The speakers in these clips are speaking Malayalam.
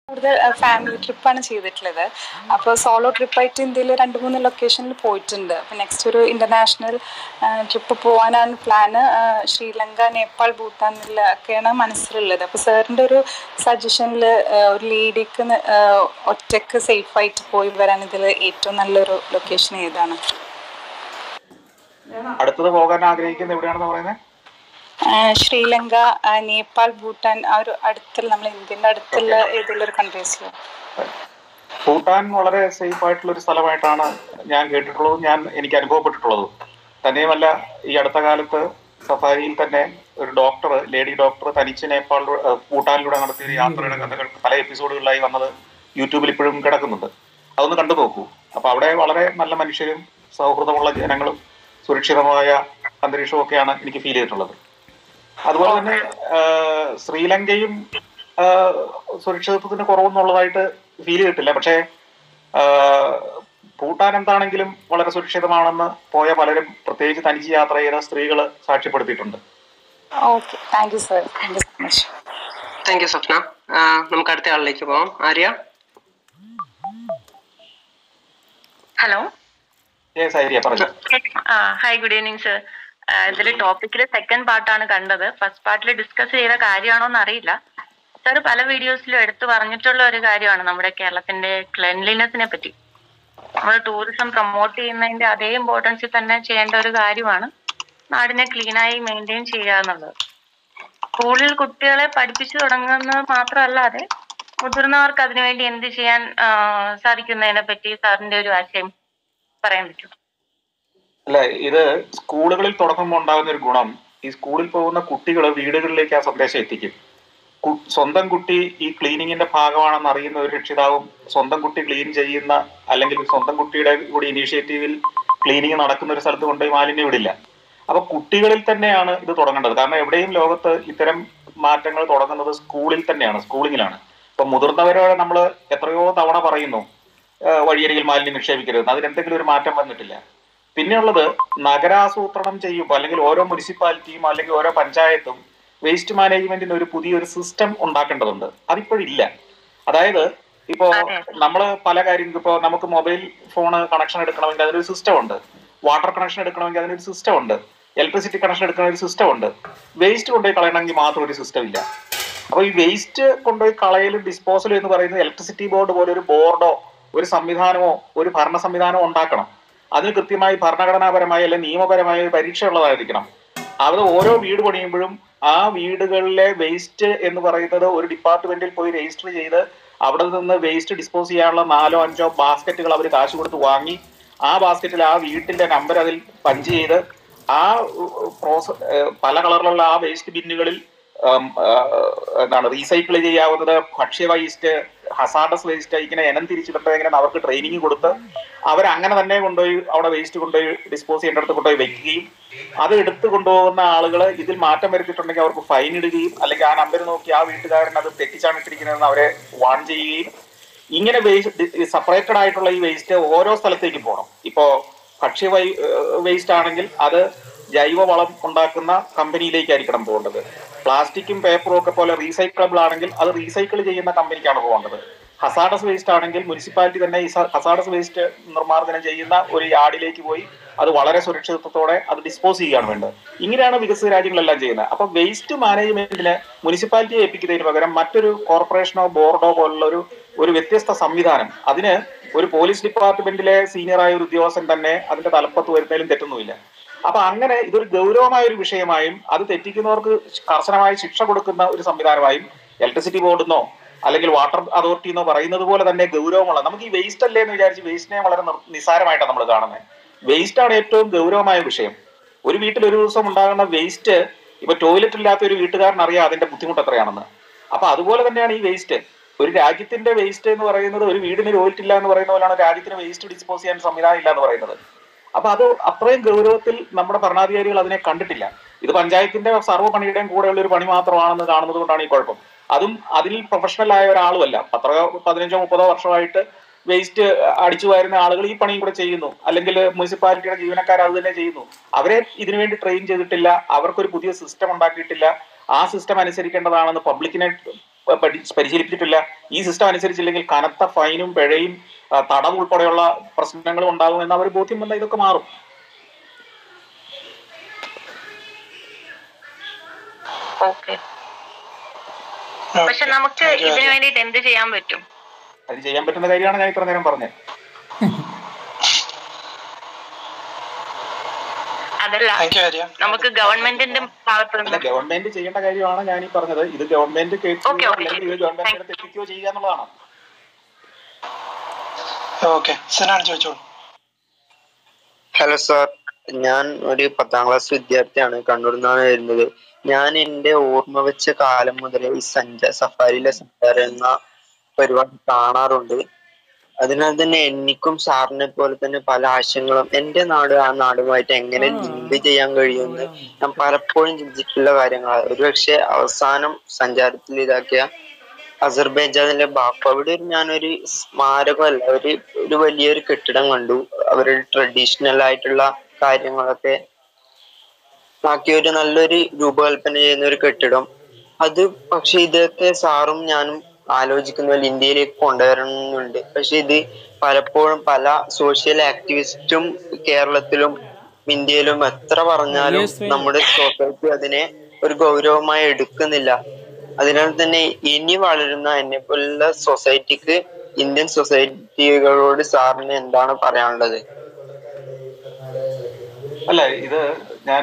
കൂടുതൽ ഫാമിലി ട്രിപ്പാണ് ചെയ്തിട്ടുള്ളത് അപ്പോൾ സോളോ ട്രിപ്പായിട്ട് ഇന്ത്യയിൽ രണ്ട് മൂന്ന് ലൊക്കേഷനിൽ പോയിട്ടുണ്ട് അപ്പോൾ നെക്സ്റ്റ് ഒരു ഇൻ്റർനാഷണൽ ട്രിപ്പ് പോകാനാണ് പ്ലാന് ശ്രീലങ്ക നേപ്പാൾ ഭൂട്ടാൻ ഒക്കെയാണ് മനസ്സിലുള്ളത് അപ്പോൾ സാറിൻ്റെ ഒരു സജഷനിൽ ഒരു ലേഡിക്ക് ഒറ്റയ്ക്ക് സേഫായിട്ട് പോയി വരാൻ ഇതിൽ ഏറ്റവും നല്ലൊരു ലൊക്കേഷൻ ഏതാണ് അടുത്തത് പോകാൻ ആഗ്രഹിക്കുന്നത് എവിടെയാണെന്ന് പറയുന്നത് ശ്രീലങ്ക നേപ്പാൾ ഭൂട്ടാൻ ആ ഒരു അടുത്തുള്ള നമ്മൾ ഇന്ത്യൻ്റെ അടുത്തുള്ള ഏതെങ്കിലും ഒരു കൺട്രീസിൽ ഭൂട്ടാൻ വളരെ സേഫ് ആയിട്ടുള്ള ഒരു സ്ഥലമായിട്ടാണ് ഞാൻ കേട്ടിട്ടുള്ളതും ഞാൻ എനിക്ക് അനുഭവപ്പെട്ടിട്ടുള്ളതും തന്നെയുമല്ല ഈ അടുത്ത കാലത്ത് സഫാരിയിൽ തന്നെ ഒരു ഡോക്ടർ ലേഡി ഡോക്ടർ തനിച്ച് നേപ്പാളിലൂടെ ഏഹ് ഭൂട്ടാനിലൂടെ നടത്തിയ ഒരു യാത്രയുടെ കഥകൾ പല എപ്പിസോഡുകളിലായി വന്നത് യൂട്യൂബിൽ ഇപ്പോഴും കിടക്കുന്നുണ്ട് അതൊന്ന് കണ്ടു നോക്കൂ അപ്പൊ അവിടെ വളരെ നല്ല മനുഷ്യരും സൗഹൃദമുള്ള ജനങ്ങളും സുരക്ഷിതമായ അന്തരീക്ഷവും ഒക്കെയാണ് എനിക്ക് ഫീൽ ചെയ്തിട്ടുള്ളത് അതുപോലെ തന്നെ ആഹ് ശ്രീലങ്കയും ആഹ് സുരക്ഷിതത്വത്തിന് കുറവെന്നുള്ളതായിട്ട് ഫീൽ ചെയ്തിട്ടില്ല പക്ഷേ ആഹ് ഭൂട്ടാൻ എന്താണെങ്കിലും വളരെ സുരക്ഷിതമാണെന്ന് പോയ പലരും പ്രത്യേകിച്ച് തനിച്ച് യാത്ര ചെയ്ത സ്ത്രീകൾ സാക്ഷ്യപ്പെടുത്തിയിട്ടുണ്ട് okay thank you sir thank you so much thank you Swapna ആ, നമുക്ക് അടുത്ത ആളിലേക്ക് പോവാം ആര്യ ഹലോ ഏ സൈരിയ പറഞ്ഞു ആ ഹായ് ഗുഡ് ഈവനിങ് സർ ഇതിൽ ടോപ്പിക്കിൽ സെക്കൻഡ് പാർട്ടാണ് കണ്ടത് ഫസ്റ്റ് പാർട്ടിൽ ഡിസ്കസ് ചെയ്ത കാര്യമാണോ എന്ന് അറിയില്ല സർ പല വീഡിയോസിലും എടുത്തു പറഞ്ഞിട്ടുള്ള ഒരു കാര്യമാണ് നമ്മുടെ കേരളത്തിന്റെ ക്ലെൻലിനെസിനെ പറ്റി നമ്മൾ ടൂറിസം പ്രൊമോട്ട് ചെയ്യുന്നതിന്റെ അതേ ഇമ്പോർട്ടൻസിൽ തന്നെ ചെയ്യേണ്ട ഒരു കാര്യമാണ് നാടിനെ ക്ലീനായി മെയിൻറ്റെയിൻ ചെയ്യുക എന്നുള്ളത് സ്കൂളിൽ കുട്ടികളെ പഠിപ്പിച്ചു തുടങ്ങുന്നത് മാത്രമല്ലാതെ മുതിർന്നവർക്ക് അതിനുവേണ്ടി എന്ത് ചെയ്യാൻ ആ, സാധിക്കുന്നതിനെ പറ്റി സാറിന്റെ ഒരു ആശയം പറയാൻ പറ്റും അല്ല ഇത് സ്കൂളുകളിൽ തുടങ്ങുമ്പോൾ ഉണ്ടാകുന്ന ഒരു ഗുണം ഈ സ്കൂളിൽ പോകുന്ന കുട്ടികൾ വീടുകളിലേക്ക് ആ സന്ദേശം എത്തിക്കും കു- സ്വന്തം കുട്ടി ഈ ക്ലീനിങ്ങിന്റെ ഭാഗമാണെന്ന് അറിയുന്ന ഒരു രക്ഷിതാവും സ്വന്തം കുട്ടി ക്ലീൻ ചെയ്യുന്ന അല്ലെങ്കിൽ സ്വന്തം കുട്ടിയുടെ കൂടി ഇനീഷ്യേറ്റീവിൽ ക്ലീനിങ് നടക്കുന്ന ഒരു സ്ഥലത്ത് കൊണ്ടുപോയി മാലിന്യം വിടില്ല അപ്പൊ കുട്ടികളിൽ തന്നെയാണ് ഇത് തുടങ്ങേണ്ടത് കാരണം എവിടെയും ലോകത്ത് ഇത്തരം മാറ്റങ്ങൾ തുടങ്ങുന്നത് സ്കൂളിൽ തന്നെയാണ് സ്കൂളിങ്ങിലാണ് ഇപ്പൊ മുതിർന്നവരോട് നമ്മൾ എത്രയോ തവണ പറയുന്നു ഏഹ് വഴിയരികിൽ മാലിന്യം നിക്ഷേപിക്കരുത് അതിനെന്തെങ്കിലും ഒരു മാറ്റം വന്നിട്ടില്ല പിന്നെയുള്ളത് നഗരാസൂത്രണം ചെയ്യുമ്പോൾ അല്ലെങ്കിൽ ഓരോ മുനിസിപ്പാലിറ്റിയും അല്ലെങ്കിൽ ഓരോ പഞ്ചായത്തും വേസ്റ്റ് മാനേജ്മെന്റിന് ഒരു പുതിയൊരു സിസ്റ്റം ഉണ്ടാക്കേണ്ടതുണ്ട് അതിപ്പോഴില്ല അതായത് ഇപ്പോ നമ്മൾ പല കാര്യം ഇപ്പോ നമുക്ക് മൊബൈൽ ഫോണ് കണക്ഷൻ എടുക്കണമെങ്കിൽ അതിനൊരു സിസ്റ്റം ഉണ്ട് വാട്ടർ കണക്ഷൻ എടുക്കണമെങ്കിൽ അതിനൊരു സിസ്റ്റം ഉണ്ട് ഇലക്ട്രിസിറ്റി കണക്ഷൻ എടുക്കണമെങ്കിൽ ഒരു സിസ്റ്റം ഉണ്ട് വേസ്റ്റ് കൊണ്ടുപോയി കളയണമെങ്കിൽ മാത്രം ഒരു സിസ്റ്റം ഇല്ല അപ്പൊ ഈ വേസ്റ്റ് കൊണ്ടുപോയി കളയലും ഡിസ്പോസലും എന്ന് പറയുന്നത് ഇലക്ട്രിസിറ്റി ബോർഡ് പോലെ ഒരു ബോർഡോ ഒരു സംവിധാനമോ ഒരു ഭരണ സംവിധാനമോ ഉണ്ടാക്കണം അതിന് കൃത്യമായി ഭരണഘടനാപരമായ അല്ലെങ്കിൽ നിയമപരമായ ഒരു പരീക്ഷ ഉള്ളതായിരിക്കണം അത് ഓരോ വീട് പണിയുമ്പോഴും ആ വീടുകളിലെ വേസ്റ്റ് എന്ന് പറയുന്നത് ഒരു ഡിപ്പാർട്ട്മെന്റിൽ പോയി രജിസ്റ്റർ ചെയ്ത് അവിടെ നിന്ന് വേസ്റ്റ് ഡിസ്പോസ് ചെയ്യാനുള്ള നാലോ അഞ്ചോ ബാസ്ക്കറ്റുകൾ അവർ കാശ് കൊടുത്ത് വാങ്ങി ആ ബാസ്ക്കറ്റിൽ ആ വീട്ടിന്റെ നമ്പർ അതിൽ പഞ്ച് ചെയ്ത് ആ പ്രോസസ് പല കളറിലുള്ള ആ വേസ്റ്റ് ബിന്നുകളിൽ ഉം, ആ, എന്താണ് റീസൈക്കിൾ ചെയ്യാവുന്നത് ഭക്ഷ്യ വേസ്റ്റ് ഹസാഡസ് വേസ്റ്റ് ഇങ്ങനെ ഇനം തിരിച്ചിടേണ്ടത് എങ്ങനെ അവർക്ക് ട്രെയിനിങ് കൊടുത്ത് അവർ അങ്ങനെ തന്നെ കൊണ്ടുപോയി അവിടെ വേസ്റ്റ് കൊണ്ടുപോയി ഡിസ്പോസ് ചെയ്യേണ്ടടുത്ത് കൊണ്ടുപോയി വെക്കുകയും അത് എടുത്ത് കൊണ്ടുപോകുന്ന ആളുകൾ ഇതിൽ മാറ്റം വരുത്തിയിട്ടുണ്ടെങ്കിൽ അവർക്ക് ഫൈൻ ഇടുകയും അല്ലെങ്കിൽ ആ നമ്പർ നോക്കി ആ വീട്ടുകാരൻ അത് തെറ്റിച്ചാണ് ഇട്ടിരിക്കുന്നതെന്ന് അവരെ വാൺ ചെയ്യുകയും ഇങ്ങനെ വേസ്റ്റ് സെപ്പറേറ്റഡ് ആയിട്ടുള്ള ഈ വേസ്റ്റ് ഓരോ സ്ഥലത്തേക്കും പോകണം ഇപ്പോ ഭക്ഷ്യ വേസ്റ്റ് ആണെങ്കിൽ അത് ജൈവവളം ഉണ്ടാക്കുന്ന കമ്പനിയിലേക്കായിരിക്കണം പോകേണ്ടത് പ്ലാസ്റ്റിക്കും പേപ്പറും ഒക്കെ പോലെ റീസൈക്കിളബിൾ ആണെങ്കിൽ അത് റീസൈക്കിൾ ചെയ്യുന്ന കമ്പനിക്കാണ് പോകേണ്ടത് ഹസാഡസ് വേസ്റ്റ് ആണെങ്കിൽ മുനിസിപ്പാലിറ്റി തന്നെ ഈ ഹസാഡസ് വേസ്റ്റ് നിർമ്മാർജ്ജനം ചെയ്യുന്ന ഒരു യാർഡിലേക്ക് പോയി അത് വളരെ സുരക്ഷിതത്വത്തോടെ അത് ഡിസ്പോസ് ചെയ്യുകയാണ് വേണ്ടത് ഇങ്ങനെയാണ് വികസിത രാജ്യങ്ങളെല്ലാം ചെയ്യുന്നത് അപ്പൊ വേസ്റ്റ് മാനേജ്മെന്റിന് മുനിസിപ്പാലിറ്റിയെ ഏൽപ്പിക്കുന്നതിന് പകരം മറ്റൊരു കോർപ്പറേഷനോ ബോർഡോ പോലുള്ള ഒരു ഒരു വ്യത്യസ്ത സംവിധാനം അതിന് ഒരു പോലീസ് ഡിപ്പാർട്ട്മെന്റിലെ സീനിയറായ ഒരു ഉദ്യോഗസ്ഥൻ തന്നെ അതിന്റെ തലപ്പത്ത് വരുന്നതിലും തെറ്റൊന്നുമില്ല അപ്പൊ അങ്ങനെ ഇതൊരു ഗൗരവമായ ഒരു വിഷയമായും അത് തെറ്റിക്കുന്നവർക്ക് കർശനമായ ശിക്ഷ കൊടുക്കുന്ന ഒരു സംവിധാനമായും ഇലക്ട്രിസിറ്റി ബോർഡെന്നോ അല്ലെങ്കിൽ വാട്ടർ അതോറിറ്റി എന്നോ പറയുന്നത് പോലെ തന്നെ ഗൗരവമുള്ള നമുക്ക് ഈ വേസ്റ്റ് അല്ലേ എന്ന് വിചാരിച്ച് വേസ്റ്റിനെ വളരെ നിർ- നിസ്സാരമായിട്ടാണ് നമ്മൾ കാണുന്നത് വേസ്റ്റ് ആണ് ഏറ്റവും ഗൗരവമായ വിഷയം ഒരു വീട്ടിൽ ഒരു ദിവസം ഉണ്ടാകുന്ന വേസ്റ്റ് ഇപ്പൊ ടോയ്ലറ്റ് ഇല്ലാത്ത ഒരു വീട്ടുകാരൻ അറിയാം അതിന്റെ ബുദ്ധിമുട്ട് എത്രയാണെന്ന് അപ്പൊ അതുപോലെ തന്നെയാണ് ഈ വേസ്റ്റ് ഒരു രാജ്യത്തിന്റെ വേസ്റ്റ് എന്ന് പറയുന്നത് ഒരു വീടിന് ടോയ്ലറ്റ് ഇല്ല എന്ന് പറയുന്ന പോലെയാണ് രാജ്യത്തിന് വേസ്റ്റ് ഡിസ്പോസ് ചെയ്യാൻ സംവിധാനം ഇല്ല എന്ന് പറയുന്നത് അപ്പൊ അത് അത്രയും ഗൗരവത്തിൽ നമ്മുടെ ഭരണാധികാരികൾ അതിനെ കണ്ടിട്ടില്ല ഇത് പഞ്ചായത്തിന്റെ സർവ്വ പണിയുടെയും കൂടെയുള്ള ഒരു പണി മാത്രമാണെന്ന് കാണുന്നത് കൊണ്ടാണ് ഈ കുഴപ്പം അതും അതിൽ പ്രൊഫഷണൽ ആയ ഒരാളുമല്ല പത്തോ പതിനഞ്ചോ മുപ്പതോ വർഷമായിട്ട് വേസ്റ്റ് അടിച്ചു വരുന്ന ആളുകൾ ഈ പണിയും കൂടെ ചെയ്യുന്നു അല്ലെങ്കിൽ മുനിസിപ്പാലിറ്റിയുടെ ജീവനക്കാർ അത് തന്നെ ചെയ്യുന്നു അവരെ ഇതിനുവേണ്ടി ട്രെയിൻ ചെയ്തിട്ടില്ല അവർക്കൊരു പുതിയ സിസ്റ്റം ഉണ്ടാക്കിയിട്ടില്ല ആ സിസ്റ്റം അനുസരിക്കേണ്ടതാണെന്ന് പബ്ലിക്കിനെ പഠി- പരിശീലിപ്പിച്ചിട്ടില്ല ഈ സിസ്റ്റം അനുസരിച്ചില്ലെങ്കിൽ കനത്ത ഫൈനും പിഴയും ആ, തടവ് ഉൾപ്പെടെയുള്ള പ്രശ്നങ്ങളും ഉണ്ടാകും എന്ന് അവർ ബോധ്യം വന്നാൽ ഇതൊക്കെ മാറും ഓക്കെ പക്ഷെ നമുക്ക് ഇതിനു വേണ്ടിയിട്ട് എന്ത് ചെയ്യാൻ പറ്റും അത് ചെയ്യാൻ പറ്റുന്ന കാര്യമാണ് ഞാൻ ഇത്ര നേരം പറഞ്ഞത് അതല്ല താങ്ക് യു ആര്യ നമുക്ക് ഗവൺമെന്റിന്റെ ഭാഗത്തു അല്ല നിന്ന് ഗവൺമെന്റ് ചെയ്യേണ്ട കാര്യമാണ് ഞാൻ ഈ പറഞ്ഞത് ഇത് ഗവൺമെന്റ് Okay, കേൾക്കുകയോ okay. അല്ലെങ്കിൽ ഇത് ഗവൺമെന്റിനെ തെറ്റിക്കുകയോ ചെയ്യുക എന്നുള്ളതാണ് ഓക്കെ സിനാണ് ചോദിച്ചോളൂ ഹലോ സാർ ഞാൻ ഒരു പത്താം ക്ലാസ് വിദ്യാർത്ഥിയാണ് കണ്ണൂരിൽ നിന്നാണ് വരുന്നത് ഞാൻ എൻ്റെ ഓർമ്മ വെച്ച കാലം മുതലേ ഈ സഞ്ചാര സഫാരിയിലെ സഞ്ചാരം എന്ന പരിപാടി കാണാറുണ്ട് അതിനാൽ തന്നെ എനിക്കും സാറിനെ പോലെ തന്നെ പല ആശയങ്ങളും എൻ്റെ നാട് ആ നാടുമായിട്ട് എങ്ങനെ ലിങ്ക് ചെയ്യാൻ കഴിയുമെന്ന് ഞാൻ പലപ്പോഴും ചിന്തിച്ചിട്ടുള്ള കാര്യങ്ങളാണ് ഒരുപക്ഷെ അവസാനം സഞ്ചാരത്തിൽ ഇതാക്കിയ അസർബൈജാനിലെ ബാക്കു അവിടെ ഒരു ഞാനൊരു സ്മാരകമല്ല ഒരു ഒരു വലിയൊരു കെട്ടിടം കണ്ടു അവരുടെ ട്രഡീഷണൽ ആയിട്ടുള്ള കാര്യങ്ങളൊക്കെ ആക്കിയ ഒരു നല്ലൊരു രൂപകൽപ്പന ചെയ്യുന്ന ഒരു കെട്ടിടം അത് പക്ഷെ ഇതൊക്കെ സാറും ഞാനും ആലോചിക്കുന്ന പോലെ ഇന്ത്യയിലേക്ക് കൊണ്ടുവരണമെന്നുണ്ട് പക്ഷെ ഇത് പലപ്പോഴും പല സോഷ്യൽ ആക്ടിവിസ്റ്റും കേരളത്തിലും ഇന്ത്യയിലും എത്ര പറഞ്ഞാലും നമ്മുടെ സൊസൈറ്റി അതിനെ ഒരു ഗൗരവമായി എടുക്കുന്നില്ല അതിനാൽ തന്നെ ഇനി വളരുന്ന എന്നെ പോലുള്ള സൊസൈറ്റിക്ക് ഇന്ത്യൻ സൊസൈറ്റികളോട് സാറിന് എന്താണ് പറയാനുള്ളത് അല്ല ഇത് ഞാൻ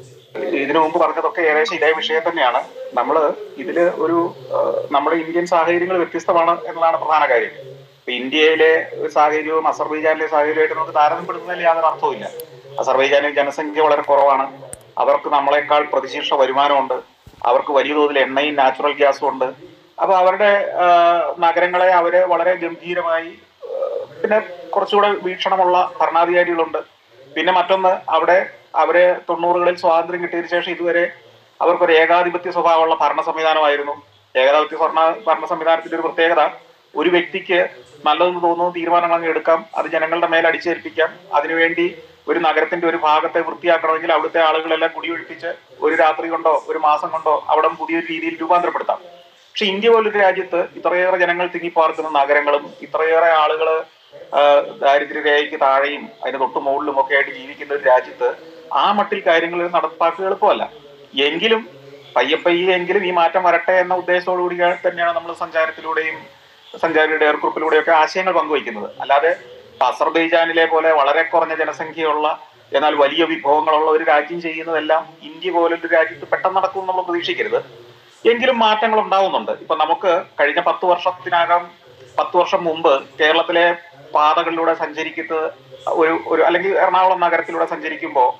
ഇതിനു മുമ്പ് പറഞ്ഞതൊക്കെ ഏകദേശം ഇതേ വിഷയം തന്നെയാണ് നമ്മൾ ഇതില് ഒരു ആ, നമ്മുടെ ഇന്ത്യൻ സാഹചര്യങ്ങൾ വ്യത്യസ്തമാണ് എന്നതാണ് പ്രധാന കാര്യം ഇപ്പൊ ഇന്ത്യയിലെ ഒരു സാഹചര്യവും അസർബൈജാനിലെ സാഹചര്യമായിട്ട് നമുക്ക് താരതമ്യപ്പെടുത്തുന്നതിൽ യാതൊരു അർത്ഥവുമില്ല അസർബൈജാനിൽ ജനസംഖ്യ വളരെ കുറവാണ് അവർക്ക് നമ്മളെക്കാൾ പ്രതിശീർഷ വരുമാനമുണ്ട് അവർക്ക് വലിയ തോതിൽ എണ്ണയും നാച്ചുറൽ ഗ്യാസും ഉണ്ട് അപ്പൊ അവരുടെ ആ, നഗരങ്ങളെ അവര് വളരെ ഗംഭീരമായി ആ, പിന്നെ കുറച്ചുകൂടെ വീക്ഷണമുള്ള ഭരണാധികാരികളുണ്ട് പിന്നെ മറ്റൊന്ന് അവിടെ അവരെ തൊണ്ണൂറുകളിൽ സ്വാതന്ത്ര്യം കിട്ടിയതിനു ശേഷം ഇതുവരെ അവർക്കൊരു ഏകാധിപത്യ സ്വഭാവമുള്ള ഭരണ സംവിധാനമായിരുന്നു ഏകാധിപത്യ ഭരണ ഭരണ സംവിധാനത്തിന്റെ ഒരു പ്രത്യേകത ഒരു വ്യക്തിക്ക് നല്ലതെന്ന് തോന്നുന്ന തീരുമാനങ്ങൾ അങ്ങ് എടുക്കാം അത് ജനങ്ങളുടെ മേൽ അടിച്ചേൽപ്പിക്കാം അതിനുവേണ്ടി ഒരു നഗരത്തിന്റെ ഒരു ഭാഗത്തെ വൃത്തിയാക്കണമെങ്കിൽ അവിടുത്തെ ആളുകളെല്ലാം കുടിയൊഴിപ്പിച്ച് ഒരു രാത്രി കൊണ്ടോ ഒരു മാസം കൊണ്ടോ അവിടെ പുതിയൊരു രീതിയിൽ രൂപാന്തരപ്പെടുത്താം പക്ഷെ ഇന്ത്യ പോലൊരു രാജ്യത്ത് ഇത്രയേറെ ജനങ്ങൾ തിങ്ങിപ്പാർക്കുന്ന നഗരങ്ങളും ഇത്രയേറെ ആളുകള് ആ, ദാരിദ്ര്യരേഖയ്ക്ക് താഴെയും അതിന് തൊട്ട് മുകളിലും ഒക്കെ ആയിട്ട് ജീവിക്കുന്ന ഒരു രാജ്യത്ത് ആ മട്ടിൽ കാര്യങ്ങൾ നടപ്പാക്കുക എളുപ്പമല്ല എങ്കിലും പയ്യെ പയ്യെ എങ്കിലും ഈ മാറ്റം വരട്ടെ എന്ന ഉദ്ദേശത്തോടു കൂടി തന്നെയാണ് നമ്മൾ സഞ്ചാരത്തിലൂടെയും സഞ്ചാരിയുടെ ഏർക്കുറിപ്പിലൂടെയൊക്കെ ആശയങ്ങൾ പങ്കുവയ്ക്കുന്നത് അല്ലാതെ ഇപ്പൊ അസർബൈജാനിലെ പോലെ വളരെ കുറഞ്ഞ ജനസംഖ്യയുള്ള എന്നാൽ വലിയ വിഭവങ്ങളുള്ള ഒരു രാജ്യം ചെയ്യുന്നതെല്ലാം ഇന്ത്യ പോലൊരു രാജ്യത്ത് പെട്ടെന്ന് നടക്കും എന്നുള്ള പ്രതീക്ഷിക്കരുത് എങ്കിലും മാറ്റങ്ങൾ ഉണ്ടാവുന്നുണ്ട് ഇപ്പൊ നമുക്ക് കഴിഞ്ഞ പത്ത് വർഷത്തിനകം പത്ത് വർഷം മുമ്പ് കേരളത്തിലെ പാതകളിലൂടെ സഞ്ചരിക്കുന്നത് ഒരു ഒരു അല്ലെങ്കിൽ എറണാകുളം നഗരത്തിലൂടെ സഞ്ചരിക്കുമ്പോൾ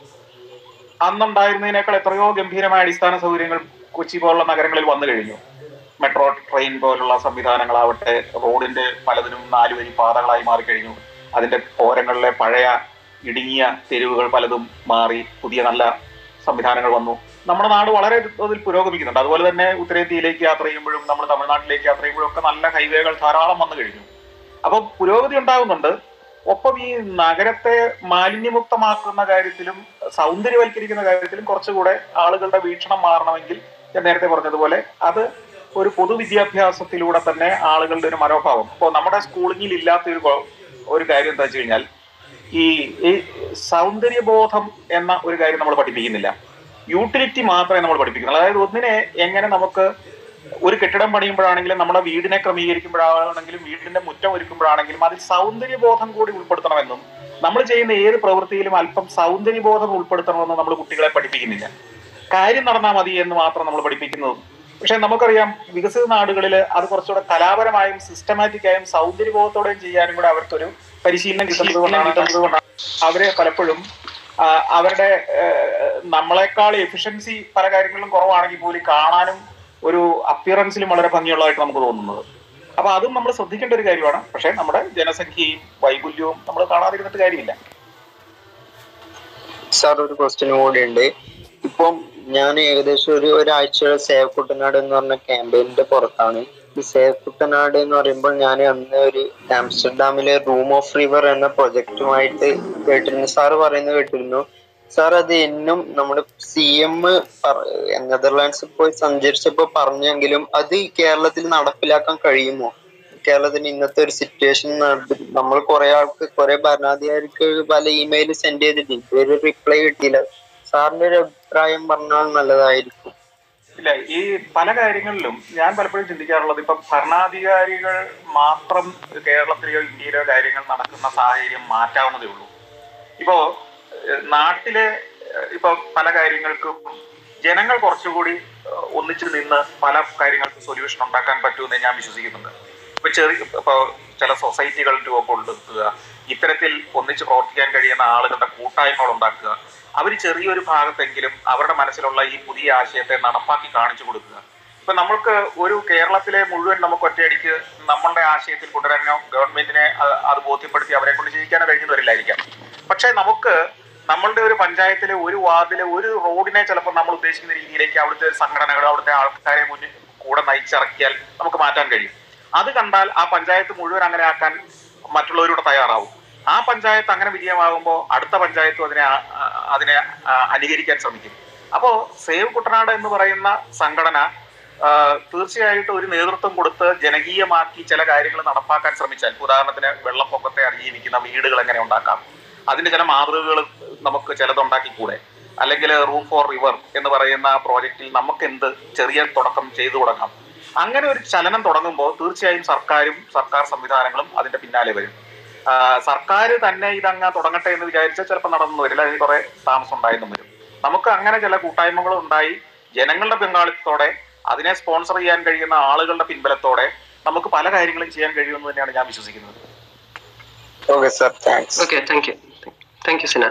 അന്നുണ്ടായിരുന്നതിനേക്കാൾ എത്രയോ ഗംഭീരമായ അടിസ്ഥാന സൗകര്യങ്ങൾ കൊച്ചി പോലുള്ള നഗരങ്ങളിൽ വന്നു കഴിഞ്ഞു മെട്രോ ട്രെയിൻ പോലുള്ള സംവിധാനങ്ങളാവട്ടെ റോഡിന്റെ പലതിനും നാലുവരി പാതകളായി മാറിക്കഴിഞ്ഞു അതിന്റെ ഓരങ്ങളിലെ പഴയ ഇടുങ്ങിയ തെരുവുകൾ പലതും മാറി പുതിയ നല്ല സംവിധാനങ്ങൾ വന്നു നമ്മുടെ നാട് വളരെ തോതിൽ പുരോഗമിക്കുന്നുണ്ട് അതുപോലെ തന്നെ ഉത്തരേന്ത്യയിലേക്ക് യാത്ര ചെയ്യുമ്പോഴും നമ്മൾ തമിഴ്നാട്ടിലേക്ക് യാത്ര ചെയ്യുമ്പോഴും ഒക്കെ നല്ല ഹൈവേകൾ ധാരാളം വന്നു കഴിഞ്ഞു അപ്പൊ പുരോഗതി ഉണ്ടാകുന്നുണ്ട് ഒപ്പം ഈ നഗരത്തെ മാലിന്യമുക്തമാക്കുന്ന കാര്യത്തിലും സൗന്ദര്യവൽക്കരിക്കുന്ന കാര്യത്തിലും കുറച്ചുകൂടെ ആളുകളുടെ വീക്ഷണം മാറണമെങ്കിൽ ഞാൻ നേരത്തെ പറഞ്ഞതുപോലെ അത് ഒരു പൊതുവിദ്യാഭ്യാസത്തിലൂടെ തന്നെ ആളുകളുടെ ഒരു മനോഭാവം ഇപ്പോൾ നമ്മുടെ സ്കൂളിങ്ങിൽ ഇല്ലാത്ത ഒരു കൊ- ഒരു കാര്യം എന്താ വെച്ച് കഴിഞ്ഞാൽ ഈ ഈ സൗന്ദര്യബോധം എന്ന ഒരു കാര്യം നമ്മൾ പഠിപ്പിക്കുന്നില്ല യൂട്ടിലിറ്റി മാത്രമേ നമ്മൾ പഠിപ്പിക്കുന്നുള്ളൂ അതായത് ഒന്നിനെ എങ്ങനെ നമുക്ക് ഒരു കെട്ടിടം പണിയുമ്പോഴാണെങ്കിലും നമ്മുടെ വീടിനെ ക്രമീകരിക്കുമ്പോഴാണെങ്കിലും വീടിന്റെ മുറ്റം ഒരുക്കുമ്പോഴാണെങ്കിലും അതിൽ സൗന്ദര്യബോധം കൂടി ഉൾപ്പെടുത്തണമെന്നും നമ്മൾ ചെയ്യുന്ന ഏത് പ്രവൃത്തിയിലും അല്പം സൗന്ദര്യബോധം ഉൾപ്പെടുത്തണമെന്ന് നമ്മൾ കുട്ടികളെ പഠിപ്പിക്കുന്നില്ല കാര്യം നടന്നാൽ മതി എന്ന് മാത്രം നമ്മൾ പഠിപ്പിക്കുന്നതും പക്ഷെ നമുക്കറിയാം വികസിത നാടുകളിൽ അത് കുറച്ചുകൂടെ കലാപരമായും സിസ്റ്റമാറ്റിക് ആയും സൗന്ദര്യബോധത്തോടെയും ചെയ്യാനും കൂടെ അവർക്കൊരു പരിശീലനം കിട്ടുന്നത് കൊണ്ടാണ് കിട്ടുന്നത് കൊണ്ടാണ് അവരെ പലപ്പോഴും ആ, അവരുടെ ആ, നമ്മളെക്കാൾ എഫിഷ്യൻസി പല കാര്യങ്ങളിലും കുറവാണെങ്കിൽ പോലും കാണാനും ഒരു അപ്പിയറൻസിലും വളരെ ഭംഗിയുള്ളതായിട്ട് നമുക്ക് തോന്നുന്നത് അപ്പൊ അതും നമ്മൾ ശ്രദ്ധിക്കേണ്ട ഒരു കാര്യമാണ് പക്ഷെ നമ്മുടെ ജനസംഖ്യയും വൈകുല്യവും നമ്മൾ കാണാതിരുന്നിട്ട് കാര്യമില്ല സാർ ഒരു ക്വസ്റ്റ്യൻ കൂടി ഉണ്ട് ഇപ്പം ഞാൻ ഏകദേശം ഒരു ഒരാഴ്ച സേവ് കുട്ടനാട് എന്ന് പറഞ്ഞ ക്യാമ്പയിനിന്റെ പുറത്താണ് ഈ സേവ് കുട്ടനാട് എന്ന് പറയുമ്പോൾ ഞാൻ അന്ന് ഒരു ആംസ്റ്റർഡാമിലെ റൂം ഓഫ് റിവർ എന്ന പ്രൊജക്റ്റുമായിട്ട് കേട്ടിരുന്നു സാറ് പറയുന്നത് കേട്ടിരുന്നു സാർ അത് എന്നും നമ്മുടെ സി എം നെതർലാൻഡ്സിൽ പോയി സഞ്ചരിച്ചപ്പോ പറഞ്ഞെങ്കിലും അത് ഈ കേരളത്തിൽ നടപ്പിലാക്കാൻ കഴിയുമോ കേരളത്തിന് ഇന്നത്തെ ഒരു സിറ്റുവേഷൻ നമ്മൾ കുറെ ആൾക്ക് കുറെ ഭരണാധികാരിക്ക് പല ഇമെയിൽ സെൻഡ് ചെയ്തിട്ടുണ്ട് ഇതുവരെ റിപ്ലൈ കിട്ടിയില്ല സാറിന്റെ ഒരു അഭിപ്രായം പറഞ്ഞാൽ നല്ലതായിരിക്കും ഇല്ല ഈ പല കാര്യങ്ങളിലും ഞാൻ പലപ്പോഴും ചിന്തിക്കാറുള്ളത് ഇപ്പൊ ഭരണാധികാരികൾ മാത്രം കേരളത്തിലെയോ ഇന്ത്യയിലെയോ കാര്യങ്ങൾ നടക്കുന്ന സാഹചര്യം മാറ്റാവുന്നതേ ഉള്ളൂ ഇപ്പോ ഏഹ്, നാട്ടിലെ ഏഹ്, ഇപ്പൊ പല കാര്യങ്ങൾക്കും ജനങ്ങൾ കുറച്ചുകൂടി ഏഹ്, ഒന്നിച്ചു നിന്ന് പല കാര്യങ്ങൾക്കും സൊല്യൂഷൻ ഉണ്ടാക്കാൻ പറ്റുമെന്ന് ഞാൻ വിശ്വസിക്കുന്നുണ്ട് ഇപ്പൊ ചെറിയ ഇപ്പൊ ചില സൊസൈറ്റികൾ രൂപപ്പെടുത്തുക ഇത്തരത്തിൽ ഒന്നിച്ച് പ്രവർത്തിക്കാൻ കഴിയുന്ന ആളുകളുടെ കൂട്ടായ്മകൾ ഉണ്ടാക്കുക അവർ ചെറിയൊരു ഭാഗത്തെങ്കിലും അവരുടെ മനസ്സിലുള്ള ഈ പുതിയ ആശയത്തെ നടപ്പാക്കി കാണിച്ചു കൊടുക്കുക ഇപ്പൊ നമ്മൾക്ക് ഒരു കേരളത്തിലെ മുഴുവൻ നമുക്ക് ഒറ്റയടിക്ക് നമ്മളുടെ ആശയത്തിൽ കൊണ്ടുവരാനോ ഗവൺമെന്റിനെ അത് അത് ബോധ്യപ്പെടുത്തി അവരെ കൊണ്ട് ജീവിക്കാനോ കഴിഞ്ഞു വരില്ലായിരിക്കാം പക്ഷെ നമുക്ക് നമ്മളുടെ ഒരു പഞ്ചായത്തിലെ ഒരു വാർഡിലെ ഒരു റോഡിനെ ചിലപ്പോൾ നമ്മൾ ഉദ്ദേശിക്കുന്ന രീതിയിലേക്ക് അവിടുത്തെ സംഘടനകൾ അവിടുത്തെ ആൾക്കാരെ മുന്നിൽ കൂടെ നയിച്ചിറക്കിയാൽ നമുക്ക് മാറ്റാൻ കഴിയും അത് കണ്ടാൽ ആ പഞ്ചായത്ത് മുഴുവൻ അങ്ങനെ ആക്കാൻ മറ്റുള്ളവരോട് തയ്യാറാവും ആ പഞ്ചായത്ത് അങ്ങനെ വിജയമാകുമ്പോൾ അടുത്ത പഞ്ചായത്തും അതിനെ ആ- ആ- അതിനെ ആ, അനുകരിക്കാൻ ശ്രമിക്കും അപ്പോ സേവ് കുട്ടനാട് എന്ന് പറയുന്ന സംഘടന ആ, തീർച്ചയായിട്ടും ഒരു നേതൃത്വം കൊടുത്ത് ജനകീയമാക്കി ചില കാര്യങ്ങൾ നടപ്പാക്കാൻ ശ്രമിച്ചാൽ ഉദാഹരണത്തിന് വെള്ളപ്പൊക്കത്തെ അതിജീവിക്കുന്ന വീടുകൾ എങ്ങനെ ഉണ്ടാക്കാം അതിന്റെ ചില മാതൃകകൾ നമുക്ക് ചിലതുണ്ടാക്കിക്കൂടെ അല്ലെങ്കിൽ റൂം ഫോർ റിവർ എന്ന് പറയുന്ന പ്രോജക്റ്റിൽ നമുക്ക് എന്ത് ചെറിയ തുടക്കം ചെയ്തു തുടങ്ങാം അങ്ങനെ ഒരു ചലനം തുടങ്ങുമ്പോൾ തീർച്ചയായും സർക്കാരും സർക്കാർ സംവിധാനങ്ങളും അതിന്റെ പിന്നാലെ വരും ആ, സർക്കാർ തന്നെ ഇതങ്ങ് തുടങ്ങട്ടെ എന്ന് വിചാരിച്ചാൽ ചിലപ്പോൾ നടന്നു വരില്ല അതിന് കുറെ താമസം ഉണ്ടായെന്നും വരും നമുക്ക് അങ്ങനെ ചില കൂട്ടായ്മകൾ ഉണ്ടായി ജനങ്ങളുടെ പങ്കാളിത്തത്തോടെ അതിനെ സ്പോൺസർ ചെയ്യാൻ കഴിയുന്ന ആളുകളുടെ പിൻബലത്തോടെ നമുക്ക് പല കാര്യങ്ങളും ചെയ്യാൻ കഴിയുമെന്ന് തന്നെയാണ് ഞാൻ വിശ്വസിക്കുന്നത് okay sir thanks okay thank you thank you Sina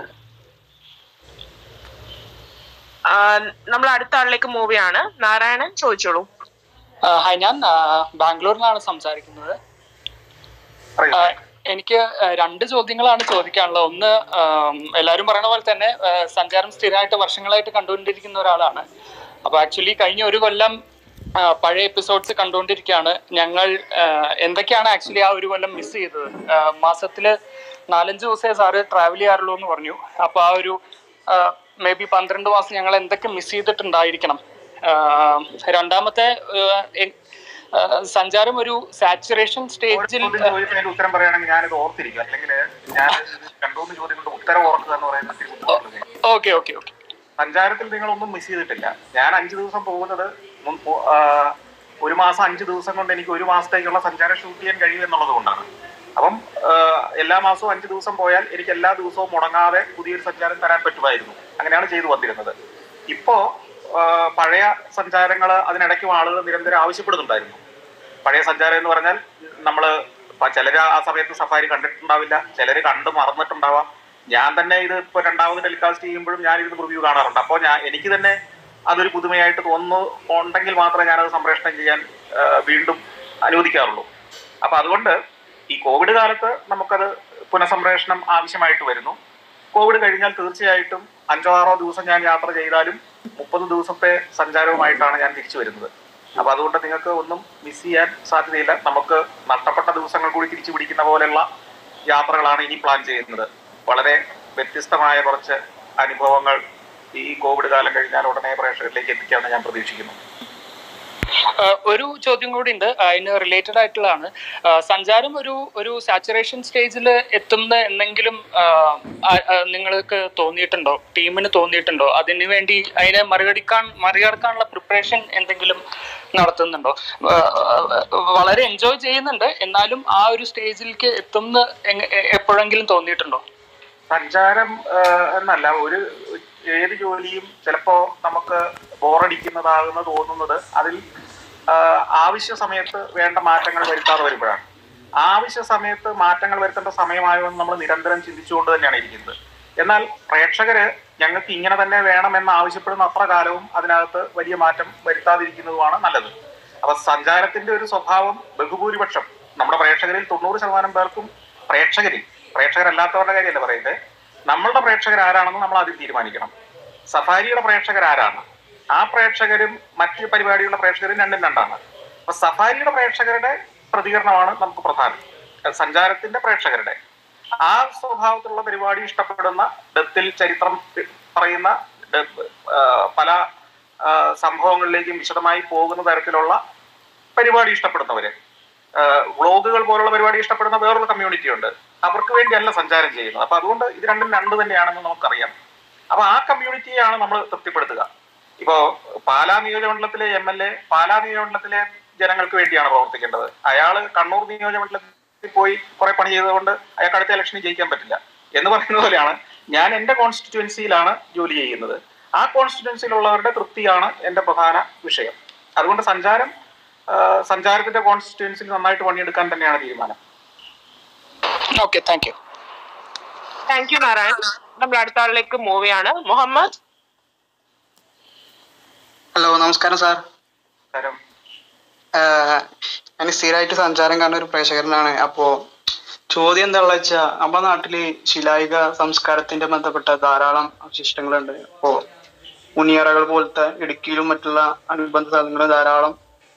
നമ്മൾ അടുത്ത ആളിലേക്ക് മൂവ് ചെയ്യാണ് നാരായണൻ ചോദിച്ചോളൂ ആ, ഹായ് ഞാൻ ആ, ബാംഗ്ലൂരിൽ നിന്നാണ് സംസാരിക്കുന്നത് പറയൂ. ആ, എനിക്ക് ആ, രണ്ട് ചോദ്യങ്ങളാണ് ചോദിക്കാനുള്ളത് ഒന്ന് ആം, എല്ലാവരും പറയുന്ന പോലെ തന്നെ ആ, സഞ്ചാരം സ്ഥിരമായിട്ട് വർഷങ്ങളായിട്ട് കണ്ടുകൊണ്ടിരിക്കുന്ന ഒരാളാണ് അപ്പൊ ആക്ച്വലി കഴിഞ്ഞ ഒരു കൊല്ലം ആ, പഴയ എപ്പിസോഡ്സ് കണ്ടുകൊണ്ടിരിക്കുകയാണ് ഞങ്ങൾ ആ, എന്തൊക്കെയാണ് ആക്ച്വലി ആ ഒരു കൊല്ലം മിസ് ചെയ്തത് ആ, മാസത്തില് നാലഞ്ച് ദിവസമേ സാറ് ട്രാവൽ ചെയ്യാറുള്ളൂ എന്ന് പറഞ്ഞു അപ്പൊ ആ ഒരു മേ ബി പന്ത്രണ്ട് മാസം ഞങ്ങൾ എന്തൊക്കെ മിസ് ചെയ്തിട്ടുണ്ടായിരിക്കണം ആ, രണ്ടാമത്തെ ആ, എ- ആ, സഞ്ചാരം ഒരു സാച്ചുറേഷൻ ഒരു സ്റ്റേജിൽ ചോദ്യം ചോദിച്ചതിന്റെ ഉത്തരം പറയുകയാണെങ്കിൽ ഞാനിത് ഓർത്തിരിക്കും അല്ലെങ്കിൽ ഞാൻ രണ്ടു മൂന്ന് ചോദ്യം കൊണ്ട് ഉത്തരം ഓർക്കുക എന്ന് പറയുന്നത് ഇത്തിരി ബുദ്ധിമുട്ടുള്ള കാര്യം. ഓക്കെ ഓക്കെ ഓക്കെ സഞ്ചാരത്തിൽ നിങ്ങളൊന്നും മിസ് ചെയ്തിട്ടില്ല ഞാൻ അഞ്ചു ദിവസം പോകുന്നത് മുൻ- മു- ആ, ഒരു മാസം അഞ്ച് ദിവസം കൊണ്ട് എനിക്ക് ഒരു മാസത്തേക്കുള്ള സഞ്ചാരം ഷൂട്ട് ചെയ്യാൻ കഴിയും എന്നുള്ളത് കൊണ്ടാണ് അപ്പം ആ, എല്ലാ മാസവും അഞ്ച് ദിവസം പോയാൽ എനിക്ക് എല്ലാ ദിവസവും മുടങ്ങാതെ പുതിയൊരു സഞ്ചാരം തരാൻ പറ്റുമായിരുന്നു അങ്ങനെയാണ് ചെയ്തു വന്നിരുന്നത് ഇപ്പോ ആ, പഴയ സഞ്ചാരങ്ങൾ അതിനിടയ്ക്കും ആളുകൾ നിരന്തരം ആവശ്യപ്പെടുന്നുണ്ടായിരുന്നു പഴയ സഞ്ചാരം എന്ന് പറഞ്ഞാൽ നമ്മള് പ- ചിലര് ആ സമയത്ത് സഫാരി കണ്ടിട്ടുണ്ടാവില്ല ചിലര് കണ്ട് മറന്നിട്ടുണ്ടാവാം ഞാൻ തന്നെ ഇത് ഇപ്പൊ രണ്ടാമത് ടെലികാസ്റ്റ് ചെയ്യുമ്പോഴും ഞാൻ ഇതിന് റിവ്യൂ കാണാറുണ്ട് അപ്പോൾ ഞാൻ എനിക്ക് തന്നെ അതൊരു പുതുമയായിട്ട് തോന്നുന്നു ഉണ്ടെങ്കിൽ മാത്രമേ ഞാനത് സംപ്രേഷണം ചെയ്യാൻ ആ, വീണ്ടും അനുവദിക്കാറുള്ളൂ അപ്പൊ അതുകൊണ്ട് ഈ കോവിഡ് കാലത്ത് നമുക്കത് പുനഃസംപ്രേഷണം ആവശ്യമായിട്ട് വരുന്നു കോവിഡ് കഴിഞ്ഞാൽ തീർച്ചയായിട്ടും അഞ്ചോ ആറോ ദിവസം ഞാൻ യാത്ര ചെയ്താലും മുപ്പത് ദിവസത്തെ സഞ്ചാരവുമായിട്ടാണ് ഞാൻ തിരിച്ചു വരുന്നത് അപ്പൊ അതുകൊണ്ട് നിങ്ങൾക്ക് ഒന്നും മിസ് ചെയ്യാൻ സാധ്യതയില്ല നമുക്ക് നഷ്ടപ്പെട്ട ദിവസങ്ങൾ കൂടി തിരിച്ചു പിടിക്കുന്ന പോലെയുള്ള യാത്രകളാണ് ഇനി പ്ലാൻ ചെയ്യുന്നത് വളരെ വ്യത്യസ്തമായ കുറച്ച് അനുഭവങ്ങൾ ഈ കോവിഡ് കാലം കഴിഞ്ഞാൽ ഉടനെ പ്രേക്ഷകരിലേക്ക് എത്തിക്കാമെന്ന് ഞാൻ പ്രതീക്ഷിക്കുന്നു ആ, ഒരു ചോദ്യം കൂടി ഉണ്ട് അതിന് റിലേറ്റഡ് ആയിട്ടുള്ളതാണ് ആ, സഞ്ചാരം ഒരു ഒരു സാച്ചുറേഷൻ സ്റ്റേജിൽ എത്തുന്ന എന്നെങ്കിലും ആ, ആ, ആ, നിങ്ങൾക്ക് തോന്നിയിട്ടുണ്ടോ ടീമിന് തോന്നിയിട്ടുണ്ടോ അതിനു വേണ്ടി അതിനെ മറികടിക്കാൻ മറികടക്കാനുള്ള പ്രിപ്പറേഷൻ എന്തെങ്കിലും നടത്തുന്നുണ്ടോ ആ, ആ, വളരെ എൻജോയ് ചെയ്യുന്നുണ്ട് എന്നാലും ആ ഒരു സ്റ്റേജിലേക്ക് എത്തുന്ന എങ്ങ- എ- എപ്പോഴെങ്കിലും തോന്നിയിട്ടുണ്ടോ സഞ്ചാരം ആ, എന്നല്ല ഒരു ഏത് ജോലിയും ചിലപ്പോ നമുക്ക് ബോറടിക്കുന്നതാകുന്ന തോന്നുന്നത് അതിൽ ആ, ആവശ്യ സമയത്ത് വേണ്ട മാറ്റങ്ങൾ വരുത്താതെ വരുമ്പോഴാണ് ആവശ്യ സമയത്ത് മാറ്റങ്ങൾ വരുത്തേണ്ട സമയമായോ എന്ന് നമ്മൾ നിരന്തരം ചിന്തിച്ചുകൊണ്ട് തന്നെയാണ് ഇരിക്കുന്നത് എന്നാൽ പ്രേക്ഷകര് ഞങ്ങൾക്ക് ഇങ്ങനെ തന്നെ വേണമെന്ന് ആവശ്യപ്പെടുന്ന അത്ര കാലവും അതിനകത്ത് വലിയ മാറ്റം വരുത്താതിരിക്കുന്നതുമാണ് നല്ലത് അപ്പൊ സഞ്ചാരത്തിന്റെ ഒരു സ്വഭാവം ബഹുഭൂരിപക്ഷം നമ്മുടെ പ്രേക്ഷകരിൽ തൊണ്ണൂറ് ശതമാനം പേർക്കും പ്രേക്ഷകരിൽ പ്രേക്ഷകരല്ലാത്തവരുടെ കാര്യമല്ല പറയുന്നത് നമ്മളുടെ പ്രേക്ഷകർ ആരാണെന്ന് നമ്മൾ ആദ്യം തീരുമാനിക്കണം സഫാരിയുടെ പ്രേക്ഷകർ ആരാണ് ആ പ്രേക്ഷകരും മറ്റ് പരിപാടികളുടെ പ്രേക്ഷകരും രണ്ടും രണ്ടാണ് അപ്പൊ സഫാരിയുടെ പ്രേക്ഷകരുടെ പ്രതികരണമാണ് നമുക്ക് പ്രധാനം അത് സഞ്ചാരത്തിന്റെ പ്രേക്ഷകരുടെ ആ സ്വഭാവത്തിലുള്ള പരിപാടി ഇഷ്ടപ്പെടുന്ന ഡത്തിൽ ചരിത്രം പറയുന്ന ഡ- ആ, പല ആ, സംഭവങ്ങളിലേക്കും വിശദമായി പോകുന്ന തരത്തിലുള്ള പരിപാടി ഇഷ്ടപ്പെടുന്നവര് വ്ളോഗുകൾ പോലുള്ള പരിപാടി ഇഷ്ടപ്പെടുന്ന വേറൊരു കമ്മ്യൂണിറ്റി ഉണ്ട് അവർക്ക് വേണ്ടിയല്ല സഞ്ചാരം ചെയ്യുന്നത് അപ്പൊ അതുകൊണ്ട് ഇത് രണ്ടും രണ്ട് തന്നെയാണെന്ന് നമുക്കറിയാം അപ്പൊ ആ കമ്മ്യൂണിറ്റിയെയാണ് നമ്മൾ തൃപ്തിപ്പെടുത്തുക ഇപ്പോ പാലാ നിയോജകമണ്ഡലത്തിലെ എം എൽ എ പാലാ നിയോജകമണ്ഡലത്തിലെ ജനങ്ങൾക്ക് വേണ്ടിയാണ് പ്രവർത്തിക്കേണ്ടത് അയാള് കണ്ണൂർ നിയോജകമണ്ഡലത്തിൽ പോയി കുറെ പണി ചെയ്തുകൊണ്ട് അയാൾക്ക് അടുത്ത ഇലക്ഷനിൽ ജയിക്കാൻ പറ്റില്ല എന്ന് പറയുന്ന പോലെയാണ് ഞാൻ എന്റെ കോൺസ്റ്റിറ്റ്യുവൻസിയിലാണ് ജോലി ചെയ്യുന്നത് ആ കോൺസ്റ്റിറ്റ്യുവൻസിയിലുള്ളവരുടെ തൃപ്തിയാണ് എന്റെ പ്രധാന വിഷയം അതുകൊണ്ട് സഞ്ചാരം ആ, സഞ്ചാരത്തിന്റെ കോൺസ്റ്റിറ്റ്യുവൻസിൽ നന്നായിട്ട് പണിയെടുക്കാൻ തന്നെയാണ് തീരുമാനം okay thank you thank you Narayan നമ്മൾ അടുത്ത ആളിലേക്ക് മൂവ് ചെയ്യാണ് മുഹമ്മദ് ഹലോ നമസ്കാരം സാർ തരം ഞാൻ സ്ഥിരമായിട്ട് സഞ്ചാരം കാണുന്ന ഒരു പ്രേക്ഷകനാണ് അപ്പോ ചോദ്യം എന്താണെന്ന് വെച്ചാൽ നമ്മുടെ നാട്ടില് ശിലായുഗ സംസ്കാരത്തിന്റെ ബന്ധപ്പെട്ട ധാരാളം അവശിഷ്ടങ്ങളുണ്ട് അപ്പോ മുനിയറകൾ പോലത്തെ ഇടുക്കിയിലും മറ്റുള്ള അനുബന്ധ സ്ഥലങ്ങളും ധാരാളം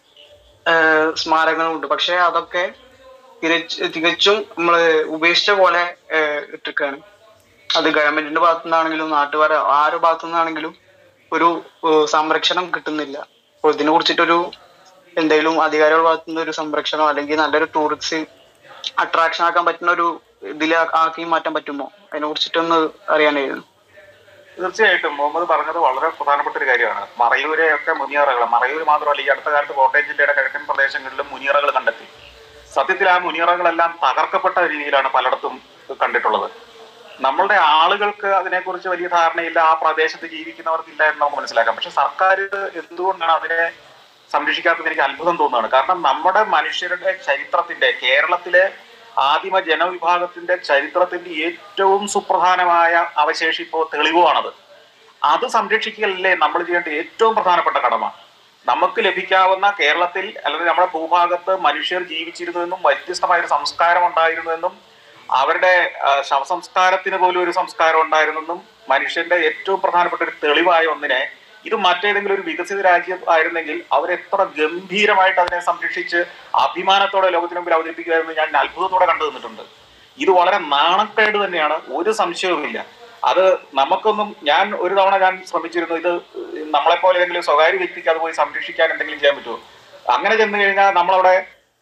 ആഹ് സ്മാരകങ്ങളുണ്ട് പക്ഷെ അതൊക്കെ തികച്ച് തികച്ചും നമ്മള് ഉപേക്ഷിച്ച പോലെ ആഹ് ഇട്ടിരിക്കുകയാണ് അത് ഗവൺമെന്റിന്റെ ഭാഗത്തു നിന്നാണെങ്കിലും നാട്ടുകാരെ ആരുടെ ഭാഗത്തു നിന്നാണെങ്കിലും ഒരു ഏഹ് സംരക്ഷണം കിട്ടുന്നില്ല അപ്പോൾ ഇതിനെ കുറിച്ചിട്ടൊരു എന്തെങ്കിലും അധികാരികളുടെ ഭാഗത്തു നിന്ന് ഒരു സംരക്ഷണം അല്ലെങ്കിൽ നല്ലൊരു ടൂറിസ്റ്റ് അട്രാക്ഷൻ ആക്കാൻ പറ്റുന്ന ഒരു ഇതിൽ ആക്കി മാറ്റാൻ പറ്റുമോ അതിനെ കുറിച്ചിട്ടൊന്ന് അറിയാനായിരുന്നു തീർച്ചയായിട്ടും മുഹമ്മദ് പറഞ്ഞത് വളരെ പ്രധാനപ്പെട്ട ഒരു കാര്യമാണ് മറയൂരെ ഒക്കെ മുനിയറകൾ മറയൂർ മാത്രമല്ല ഈ അടുത്ത കാലത്ത് കോട്ടയം ജില്ലയുടെ കിഴക്കൻ പ്രദേശങ്ങളിലും മുനിയറകൾ കണ്ടെത്തി സത്യത്തിൽ ആ മുനിയറകളെല്ലാം തകർക്കപ്പെട്ട രീതിയിലാണ് പലയിടത്തും കണ്ടിട്ടുള്ളത് നമ്മളുടെ ആളുകൾക്ക് അതിനെക്കുറിച്ച് വലിയ ധാരണയില്ല ആ പ്രദേശത്ത് ജീവിക്കുന്നവർക്കില്ല എന്ന് നമുക്ക് മനസ്സിലാക്കാം പക്ഷെ സർക്കാർ എന്തുകൊണ്ടാണ് അതിനെ സംരക്ഷിക്കാത്തത് എനിക്ക് അത്ഭുതം തോന്നുകയാണ് കാരണം നമ്മുടെ മനുഷ്യരുടെ ചരിത്രത്തിന്റെ കേരളത്തിലെ ആദിമ ജനവിഭാഗത്തിന്റെ ചരിത്രത്തിന്റെ ഏറ്റവും സുപ്രധാനമായ അവശേഷിപ്പോ തെളിവുമാണത് അത് സംരക്ഷിക്കലല്ലേ നമ്മൾ ചെയ്യേണ്ട ഏറ്റവും പ്രധാനപ്പെട്ട കടമ നമുക്ക് ലഭിക്കാവുന്ന കേരളത്തിൽ അല്ലെങ്കിൽ നമ്മുടെ ഭൂഭാഗത്ത് മനുഷ്യർ ജീവിച്ചിരുന്നുവെന്നും വ്യത്യസ്തമായ ഒരു സംസ്കാരം ഉണ്ടായിരുന്നുവെന്നും അവരുടെ ആ, ശവസംസ്കാരത്തിന് പോലും ഒരു സംസ്കാരം ഉണ്ടായിരുന്നെന്നും മനുഷ്യന്റെ ഏറ്റവും പ്രധാനപ്പെട്ട ഒരു തെളിവായ ഒന്നിനെ ഇത് മറ്റേതെങ്കിലും ഒരു വികസിത രാജ്യം ആയിരുന്നെങ്കിൽ അവരെത്ര ഗംഭീരമായിട്ട് അതിനെ സംരക്ഷിച്ച് അഭിമാനത്തോടെ ലോകത്തിന് മുമ്പിൽ അവതരിപ്പിക്കുമായിരുന്നു ഞാൻ അത്ഭുതത്തോടെ കണ്ടു നിന്നിട്ടുണ്ട് ഇത് വളരെ നാണക്കേട് തന്നെയാണ് ഒരു സംശയവുമില്ല അത് നമുക്കൊന്നും ഞാൻ ഒരു തവണ ഞാൻ ശ്രമിച്ചിരുന്നു ഇത് നമ്മളെപ്പോലെ ഏതെങ്കിലും സ്വകാര്യ വ്യക്തിക്ക് അത് പോയി സംരക്ഷിക്കാൻ എന്തെങ്കിലും ചെയ്യാൻ പറ്റുമോ അങ്ങനെ ചെന്ന് കഴിഞ്ഞാൽ നമ്മളവിടെ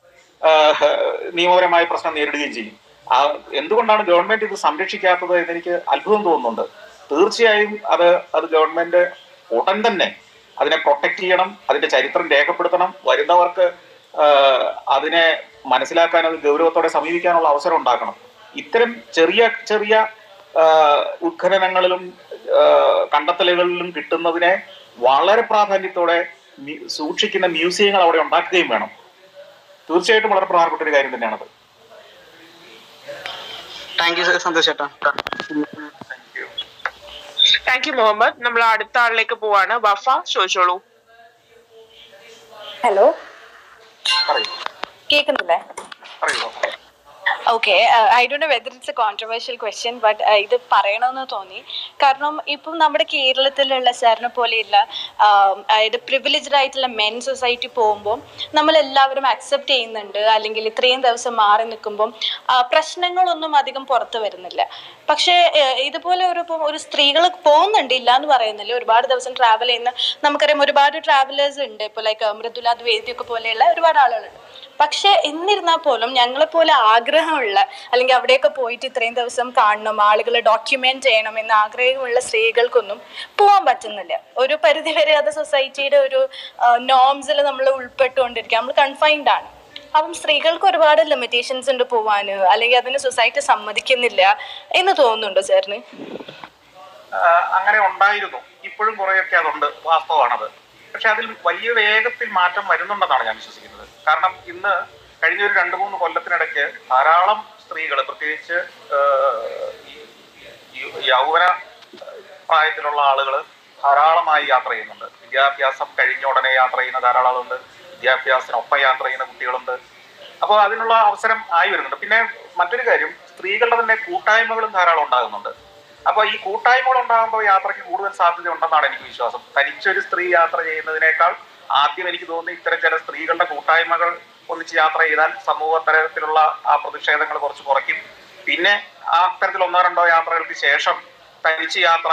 ആഹ്, നിയമപരമായ പ്രശ്നം നേരിടുകയും ചെയ്യും ആ, എന്തുകൊണ്ടാണ് ഗവൺമെന്റ് ഇത് സംരക്ഷിക്കാത്തത് എന്ന് എനിക്ക് അത്ഭുതം തോന്നുന്നുണ്ട് തീർച്ചയായും അത് അത് ഗവൺമെന്റ് ഉടൻ തന്നെ അതിനെ പ്രൊട്ടക്ട് ചെയ്യണം അതിന്റെ ചരിത്രം രേഖപ്പെടുത്തണം വരുന്നവർക്ക് ആഹ്, അതിനെ മനസ്സിലാക്കാൻ അത് ഗൗരവത്തോടെ സമീപിക്കാനുള്ള അവസരം ഉണ്ടാക്കണം ഇത്തരം ചെറിയ ചെറിയ ആഹ്, ഉത്ഖനനങ്ങളിലും ആഹ്, കണ്ടെത്തലുകളിലും കിട്ടുന്നതിനെ വളരെ പ്രാധാന്യത്തോടെ മ്യു- സൂക്ഷിക്കുന്ന മ്യൂസിയങ്ങൾ അവിടെ ഉണ്ടാക്കുകയും വേണം തീർച്ചയായിട്ടും വളരെ പ്രധാനപ്പെട്ട ഒരു കാര്യം തന്നെയാണത് താങ്ക് യു സന്തോഷ് ചേട്ടാ താങ്ക് യു മുഹമ്മദ് നമ്മൾ അടുത്ത ആളിലേക്ക് പോവാണ് വഫ ചോദിച്ചോളൂ ഹലോ പറയൂ കേൾക്കുന്നില്ലേ പറയൂ okay I do know whether it's a controversial question but ഇത് പറയണമെന്ന് തോന്നി കാരണം ഇപ്പം നമ്മുടെ കേരളത്തിലുള്ള സാറിനെ പോലെയുള്ള ആം, അതായത് പ്രിവിലേജ്ഡ് ആയിട്ടുള്ള മെൻ സൊസൈറ്റി പോകുമ്പോൾ നമ്മൾ എല്ലാവരും അക്സെപ്റ്റ് ചെയ്യുന്നുണ്ട് അല്ലെങ്കിൽ ഇത്രയും ദിവസം മാറി നിൽക്കുമ്പം ആ, പ്രശ്നങ്ങളൊന്നും അധികം പുറത്ത് വരുന്നില്ല പക്ഷേ ഏഹ്, ഇതുപോലെ ഒരു ഇപ്പം ഒരു സ്ത്രീകൾ പോകുന്നുണ്ട് ഇല്ല എന്ന് പറയുന്നില്ല ഒരുപാട് ദിവസം ട്രാവൽ ചെയ്യുന്ന നമുക്കറിയാം ഒരുപാട് ട്രാവലേഴ്സ് ഉണ്ട് ഇപ്പോൾ ലൈക്ക് മൃദുല ദ്വേദിയൊക്കെ പോലെയുള്ള ഒരുപാട് ആളുകളുണ്ട് പക്ഷെ എന്നിരുന്നാൽ പോലും ഞങ്ങളെപ്പോലെ ആഗ്രഹമുള്ള അല്ലെങ്കിൽ അവിടെയൊക്കെ പോയിട്ട് ഇത്രയും ദിവസം കാണണം ആളുകളെ ഡോക്യുമെന്റ് ചെയ്യണം എന്ന ആഗ്രഹമുള്ള സ്ത്രീകൾക്കൊന്നും പോകാൻ പറ്റുന്നില്ല ഒരു പരിധി വരെ അത് സൊസൈറ്റിയുടെ ഒരു നോംസിൽ നമ്മൾ ഉൾപ്പെട്ടുകൊണ്ടിരിക്കുക നമ്മൾ കൺഫൈൻഡ് ആണ് അപ്പം സ്ത്രീകൾക്ക് ഒരുപാട് ലിമിറ്റേഷൻസ് ഉണ്ട് പോവാന് അല്ലെങ്കിൽ അതിന് സൊസൈറ്റി സമ്മതിക്കുന്നില്ല എന്ന് തോന്നുന്നുണ്ടോ സാറിന് ആഹ് അങ്ങനെ ഉണ്ടായിരുന്നു ഇപ്പോഴും കുറെയൊക്കെ അതുണ്ട് വാസ്തവമാണത് പക്ഷെ അതിൽ വലിയ വേഗത്തിൽ മാറ്റം വരുന്നുണ്ടെന്നാണ് ഞാൻ വിശ്വസിക്കുന്നത് കാരണം ഇന്ന് കഴിഞ്ഞ ഒരു രണ്ട് മൂന്ന് കൊല്ലത്തിനിടയ്ക്ക് ധാരാളം സ്ത്രീകൾ പ്രത്യേകിച്ച് ആഹ്, ഈ- ഈ യൗവന പ്രായത്തിലുള്ള ആളുകൾ ധാരാളമായി യാത്ര ചെയ്യുന്നുണ്ട് വിദ്യാഭ്യാസം കഴിഞ്ഞ ഉടനെ യാത്ര ചെയ്യുന്ന ധാരാളം ആളുണ്ട് വിദ്യാഭ്യാസത്തിനൊപ്പം യാത്ര ചെയ്യുന്ന കുട്ടികളുണ്ട് അപ്പോൾ അതിനുള്ള അവസരം ആയി വരുന്നുണ്ട് പിന്നെ മറ്റൊരു കാര്യം സ്ത്രീകളുടെ തന്നെ കൂട്ടായ്മകളും ധാരാളം ഉണ്ടാകുന്നുണ്ട് അപ്പൊ ഈ കൂട്ടായ്മകൾ ഉണ്ടാകുമ്പോൾ യാത്രയ്ക്ക് കൂടുതൽ സാധ്യത ഉണ്ടെന്നാണ് എനിക്ക് വിശ്വാസം തനിച്ചൊരു സ്ത്രീ യാത്ര ചെയ്യുന്നതിനേക്കാൾ ആദ്യം എനിക്ക് തോന്നുന്നു ഇത്തരം ചില സ്ത്രീകളുടെ കൂട്ടായ്മകൾ ഒന്നിച്ച് യാത്ര ചെയ്താൽ സമൂഹ തരത്തിലുള്ള ആ പ്രതിഷേധങ്ങൾ കുറച്ച് കുറയ്ക്കും പിന്നെ ആ തരത്തിൽ ഒന്നോ രണ്ടോ യാത്രകൾക്ക് ശേഷം തനിച്ച് യാത്ര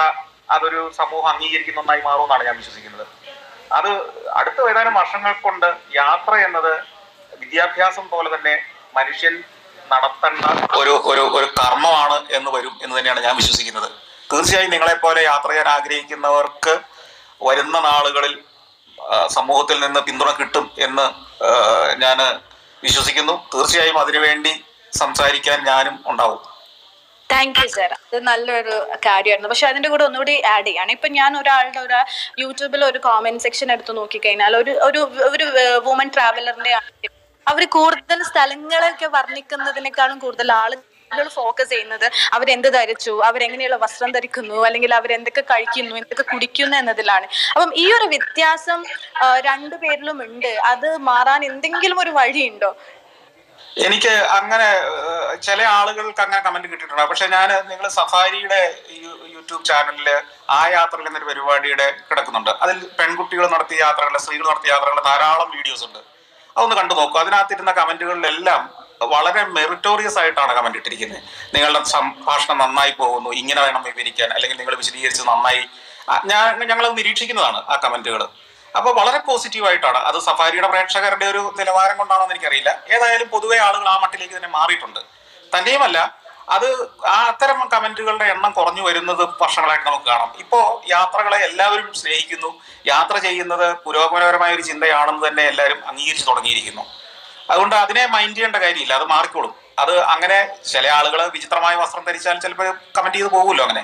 അതൊരു സമൂഹം അംഗീകരിക്കുന്ന ഒന്നായി മാറുമെന്നാണ് ഞാൻ വിശ്വസിക്കുന്നത് അത് അടുത്ത ഏതാനും വർഷങ്ങൾ കൊണ്ട് യാത്ര എന്നത് വിദ്യാഭ്യാസം പോലെ തന്നെ മനുഷ്യൻ നടത്തേണ്ട ഒരു ഒരു ഒരു കർമ്മമാണ് എന്ന് വരും എന്ന് തന്നെയാണ് ഞാൻ വിശ്വസിക്കുന്നത് തീർച്ചയായും നിങ്ങളെപ്പോലെ യാത്ര ചെയ്യാൻ ആഗ്രഹിക്കുന്നവർക്ക് വരുന്ന നാളുകളിൽ ആ, സമൂഹത്തിൽ നിന്ന് പിന്തുണ കിട്ടും എന്ന് ഞാൻ വിശ്വസിക്കുന്നു തീർച്ചയായും അതിനുവേണ്ടി സംസാരിക്കാൻ ഞാനും ഉണ്ടാവും താങ്ക് യു സർ അത് നല്ലൊരു കാര്യമായിരുന്നു പക്ഷെ അതിന്റെ കൂടെ ഒന്നുകൂടി ആഡ് ചെയ്യാണ് ഇപ്പൊ ഞാൻ ഒരാളുടെ ഒരു യൂട്യൂബിൽ ഒരു കോമെന്റ് സെക്ഷൻ എടുത്ത് നോക്കിക്കഴിഞ്ഞാൽ ഒരു ഒരു ഒരു വുമൻ ട്രാവലറിന്റെ അവർ കൂടുതൽ സ്ഥലങ്ങളൊക്കെ വർണ്ണിക്കുന്നതിനേക്കാളും കൂടുതൽ ആളുകൾ ഫോക്കസ് ചെയ്യുന്നത് അവരെന്ത് ധരിച്ചു അവരെങ്ങനെയുള്ള വസ്ത്രം ധരിക്കുന്നു അല്ലെങ്കിൽ അവരെന്തൊക്കെ കഴിക്കുന്നു എന്തൊക്കെ കുടിക്കുന്നു എന്നതിലാണ് അപ്പം ഈ ഒരു വ്യത്യാസം ആ, രണ്ടുപേരിലും ഉണ്ട് അത് മാറാൻ എന്തെങ്കിലും ഒരു വഴിയുണ്ടോ എനിക്ക് അങ്ങനെ ഏഹ്, ചില ആളുകൾക്ക് അങ്ങനെ കമന്റ് കിട്ടിയിട്ടുണ്ട് പക്ഷെ ഞാൻ നിങ്ങൾ സഫാരിയുടെ യു- യൂട്യൂബ് ചാനലിൽ ആ യാത്രകൾ എന്നൊരു പരിപാടിയുടെ കിടക്കുന്നുണ്ട് അതിൽ പെൺകുട്ടികൾ നടത്തിയ യാത്രകൾ സ്ത്രീകൾ നടത്തിയ യാത്രകൾ ധാരാളം വീഡിയോസ് ഉണ്ട് അതൊന്ന് കണ്ടു നോക്കൂ അതിനകത്തിരുന്ന കമന്റുകളിലെല്ലാം വളരെ മെറിറ്റോറിയസ് ആയിട്ടാണ് കമന്റ് ഇട്ടിരിക്കുന്നത് നിങ്ങളുടെ സംഭാഷണം നന്നായി പോകുന്നു ഇങ്ങനെ വേണം വിവരിക്കാൻ അല്ലെങ്കിൽ നിങ്ങൾ വിശദീകരിച്ച് നന്നായി ആ, ഞാൻ ഞങ്ങളത് നിരീക്ഷിക്കുന്നതാണ് ആ കമന്റുകൾ അപ്പൊ വളരെ പോസിറ്റീവ് ആയിട്ടാണ് അത് സഫാരിയുടെ പ്രേക്ഷകരുടെ ഒരു നിലവാരം കൊണ്ടാണോ എന്ന് എനിക്കറിയില്ല ഏതായാലും പൊതുവെ ആളുകൾ ആ മട്ടിലേക്ക് തന്നെ മാറിയിട്ടുണ്ട് തന്നെയുമല്ല അത് ആ അത്തരം കമന്റുകളുടെ എണ്ണം കുറഞ്ഞു വരുന്നത് വർഷങ്ങളായിട്ട് നമുക്ക് കാണാം ഇപ്പോ യാത്രകളെ എല്ലാവരും സ്നേഹിക്കുന്നു യാത്ര ചെയ്യുന്നത് പുരോഗമനപരമായ ഒരു ചിന്തയാണെന്ന് തന്നെ എല്ലാവരും അംഗീകരിച്ചു തുടങ്ങിയിരിക്കുന്നു അതുകൊണ്ട് അതിനെ മൈൻഡ് ചെയ്യേണ്ട കാര്യമില്ല അത് മാറിക്കോളും അത് അങ്ങനെ ചില ആളുകൾ വിചിത്രമായ വസ്ത്രം ധരിച്ചാൽ ചിലപ്പോൾ കമന്റ് ചെയ്ത് പോകുമല്ലോ അങ്ങനെ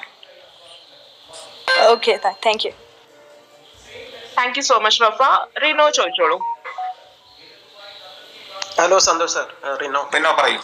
okay thank you thank you so much Wafa Rino ചോദിച്ചോളൂ ഹലോ സന്തോഷ് സാർ റിനോ റിനോ പറയൂ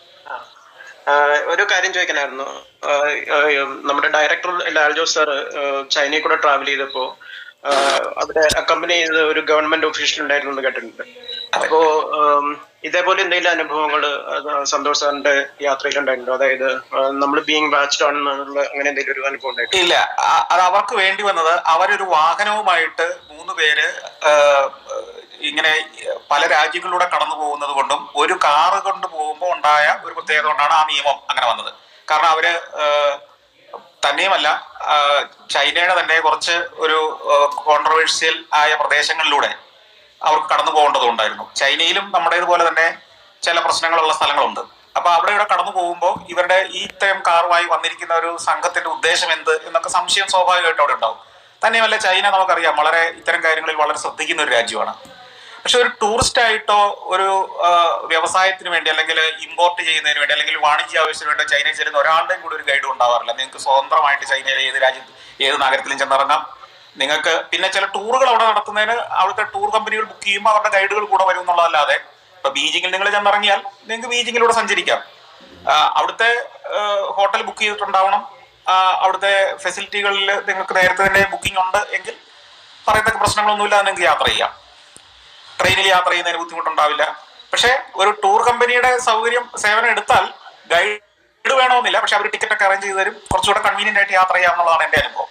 ഒരു കാര്യം ചോദിക്കാനായിരുന്നു ആ, ആ, നമ്മുടെ ഡയറക്ടർ ലാൽജോ സാർ ചൈനയിൽ കൂടെ ട്രാവൽ ചെയ്തപ്പോ ആ, അവിടെ അക്കമ്പനി ചെയ്ത ഒരു ഗവൺമെന്റ് ഒഫീഷ്യൽ ഉണ്ടായിരുന്നു എന്ന് കേട്ടിട്ടുണ്ട് അപ്പോ ഉം, ഇതേപോലെ എന്തെങ്കിലും അനുഭവങ്ങൾ സന്തോഷ് സാറിന്റെ യാത്രയിൽ ഉണ്ടായിട്ടുണ്ടോ അതായത് നമ്മൾ ബീങ് വാച്ച്ഡ് ആണെന്നുള്ള അങ്ങനെ എന്തെങ്കിലും ഒരു അനുഭവം ഉണ്ടായിട്ടുണ്ടോ ഇല്ല ആ- അത് അവർക്ക് വേണ്ടി വന്നത് അവരൊരു വാഹനവുമായിട്ട് മൂന്ന് പേര് ആ, ഇങ്ങനെ പല രാജ്യങ്ങളിലൂടെ കടന്നു പോകുന്നത് കൊണ്ടും ഒരു കാറ് കൊണ്ട് പോകുമ്പോൾ ഉണ്ടായ ഒരു പ്രത്യേകത കൊണ്ടാണ് ആ നിയമം അങ്ങനെ വന്നത് കാരണം അവര് ആ, തന്നെയുമല്ല ആ, ചൈനയുടെ തന്നെ കുറച്ച് ഒരു കോൺട്രവേഴ്സ്യൽ ആയ പ്രദേശങ്ങളിലൂടെ അവർക്ക് കടന്നു പോകേണ്ടതുണ്ടായിരുന്നു ചൈനയിലും നമ്മുടേതുപോലെ തന്നെ ചില പ്രശ്നങ്ങളുള്ള സ്ഥലങ്ങളുണ്ട് അപ്പൊ അവിടെ ഇവിടെ കടന്നു പോകുമ്പോൾ ഇവരുടെ ഈ ഇത്തരം കാറുമായി വന്നിരിക്കുന്ന ഒരു സംഘത്തിന്റെ ഉദ്ദേശം എന്ത് എന്നൊക്കെ സംശയം സ്വാഭാവികമായിട്ട് അവിടെ ഉണ്ടാവും തന്നെയുമല്ല ചൈന നമുക്കറിയാം വളരെ ഇത്തരം കാര്യങ്ങളിൽ വളരെ ശ്രദ്ധിക്കുന്ന ഒരു രാജ്യമാണ് പക്ഷെ ഒരു ടൂറിസ്റ്റ് ആയിട്ടോ ഒരു ആ, വ്യവസായത്തിന് വേണ്ടി അല്ലെങ്കിൽ ഇമ്പോർട്ട് ചെയ്യുന്നതിന് വേണ്ടി അല്ലെങ്കിൽ വാണിജ്യ ആവശ്യത്തിന് വേണ്ടി ചൈനയിൽ ചെല്ലുന്ന ഒരാളുടെയും കൂടി ഒരു ഗൈഡ് ഉണ്ടാവാറില്ല നിങ്ങൾക്ക് സ്വതന്ത്രമായിട്ട് ചൈനയിലെ ഏത് രാജ്യത്ത് ഏത് നഗരത്തിലും ചെന്നിറങ്ങാം നിങ്ങൾക്ക് പിന്നെ ചില ടൂറുകൾ അവിടെ നടത്തുന്നതിന് അവിടുത്തെ ടൂർ കമ്പനികൾ ബുക്ക് ചെയ്യുമ്പോൾ അവരുടെ ഗൈഡുകൾ കൂടെ വരും എന്നുള്ളതല്ലാതെ ഇപ്പൊ ബീജിങ്ങിൽ നിങ്ങൾ ചെന്നിറങ്ങിയാൽ നിങ്ങൾക്ക് ബീജിങ്ങിലൂടെ സഞ്ചരിക്കാം ആ, അവിടുത്തെ ഹോട്ടൽ ബുക്ക് ചെയ്തിട്ടുണ്ടാവണം ആ, അവിടുത്തെ ഫെസിലിറ്റികളിൽ നിങ്ങൾക്ക് നേരത്തെ തന്നെ ബുക്കിംഗ് ഉണ്ട് എങ്കിൽ പറയത്തക്ക പ്രശ്നങ്ങളൊന്നുമില്ലാതെ നിങ്ങൾക്ക് യാത്ര ചെയ്യാം ട്രെയിനിൽ യാത്ര ചെയ്യുന്നതിന് ബുദ്ധിമുട്ടുണ്ടാവില്ല പക്ഷേ ഒരു ടൂർ കമ്പനിയുടെ സൗകര്യം സേവനം എടുത്താൽ ഗൈഡ് വേണമെന്നില്ല പക്ഷെ അവർ ടിക്കറ്റ് ഒക്കെ അറേഞ്ച് ചെയ്ത് തരും കുറച്ചുകൂടെ കൺവീനിയന്റ് ആയിട്ട് യാത്ര ചെയ്യാമെന്നുള്ളതാണ് എൻ്റെ അനുഭവം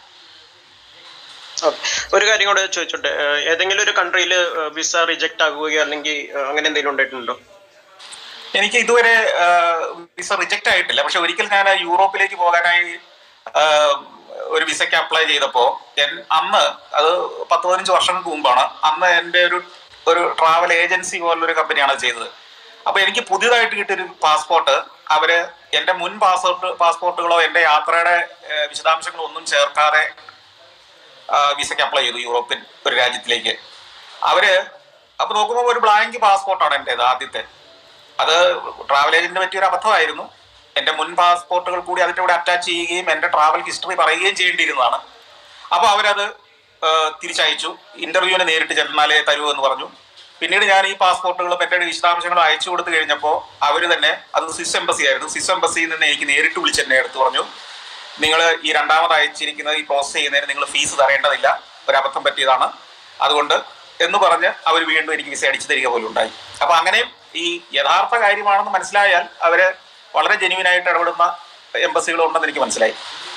Okay. ഒരു കാര്യം കൂടെ ചോദിച്ചോട്ടെ ഏഹ് ഏതെങ്കിലും ഒരു കൺട്രിയിൽ വിസ റിജക്ട് ആകുകയോ അല്ലെങ്കിൽ ഏഹ് അങ്ങനെ എന്തെങ്കിലും ഉണ്ടായിട്ടുണ്ടോ എനിക്ക് ഇതുവരെ വിസ റിജക്റ്റ് ആയിട്ടില്ല പക്ഷെ ഒരിക്കൽ ഞാൻ യൂറോപ്പിലേക്ക് പോകാനായി ആ, ഒരു വിസയ്ക്ക് അപ്ലൈ ചെയ്തപ്പോൾ അന്ന് അത് പത്ത് പതിനഞ്ച് വർഷങ്ങൾക്ക് മുമ്പാണ് അന്ന് എൻ്റെ ഒരു ഒരു ട്രാവൽ ഏജൻസി പോലുള്ളൊരു കമ്പനിയാണ് അത് ചെയ്തത് അപ്പൊ എനിക്ക് പുതിയതായിട്ട് കിട്ടിയൊരു പാസ്പോർട്ട് അവര് എൻ്റെ മുൻ പാസ്പോർട്ട് പാസ്പോർട്ടുകളോ എൻ്റെ യാത്രയുടെ ആ, വിശദാംശങ്ങളോ ഒന്നും ചേർക്കാതെ വിസയ്ക്ക് അപ്ലൈ ചെയ്തു യൂറോപ്യൻ ഒരു രാജ്യത്തിലേക്ക് അവര് അപ്പൊ നോക്കുമ്പോൾ ഒരു ബ്ലാങ്ക് പാസ്പോർട്ടാണ് എൻ്റെത് ആദ്യത്തെ അത് ട്രാവൽ ഏജന്റിന് പറ്റിയൊരു അബദ്ധമായിരുന്നു എന്റെ മുൻ പാസ്പോർട്ടുകൾ കൂടി അതിന്റെ കൂടെ അറ്റാച്ച് ചെയ്യുകയും എന്റെ ട്രാവൽ ഹിസ്റ്ററി പറയുകയും ചെയ്യേണ്ടിയിരുന്നതാണ് അപ്പൊ അവരത് ആ, തിരിച്ചയച്ചു ഇന്റർവ്യൂവിന് നേരിട്ട് ചെന്നാലേ തരൂ എന്ന് പറഞ്ഞു പിന്നീട് ഞാൻ ഈ പാസ്പോർട്ടുകളും എന്റെ വിശദാംശങ്ങളും അയച്ചു കൊടുത്തു കഴിഞ്ഞപ്പോൾ അവർ തന്നെ അത് സ്വിസ് എംബസി ആയിരുന്നു സ്വിസ് എംബസിയിൽ നിന്ന് എനിക്ക് നേരിട്ട് വിളിച്ച് എന്നെ എടുത്ത് പറഞ്ഞു നിങ്ങൾ ഈ രണ്ടാമത് അയച്ചിരിക്കുന്നത് ഈ പ്രോസസ് ചെയ്യുന്നതിന് നിങ്ങൾ ഫീസ് തരേണ്ടതില്ല ഒരു അബദ്ധം പറ്റിയതാണ് അതുകൊണ്ട് എന്ന് പറഞ്ഞ് അവർ വീണ്ടും എനിക്ക് വിസ അടിച്ചു തരിക പോലും ഉണ്ടായി അപ്പൊ അങ്ങനെ ഈ യഥാർത്ഥ കാര്യമാണെന്ന് മനസ്സിലായാൽ അവര് വളരെ ജെന്യൂൻ ആയിട്ട് ഇടപെടുന്ന എംബസികൾ ഉണ്ടെന്ന് എനിക്ക് മനസ്സിലായി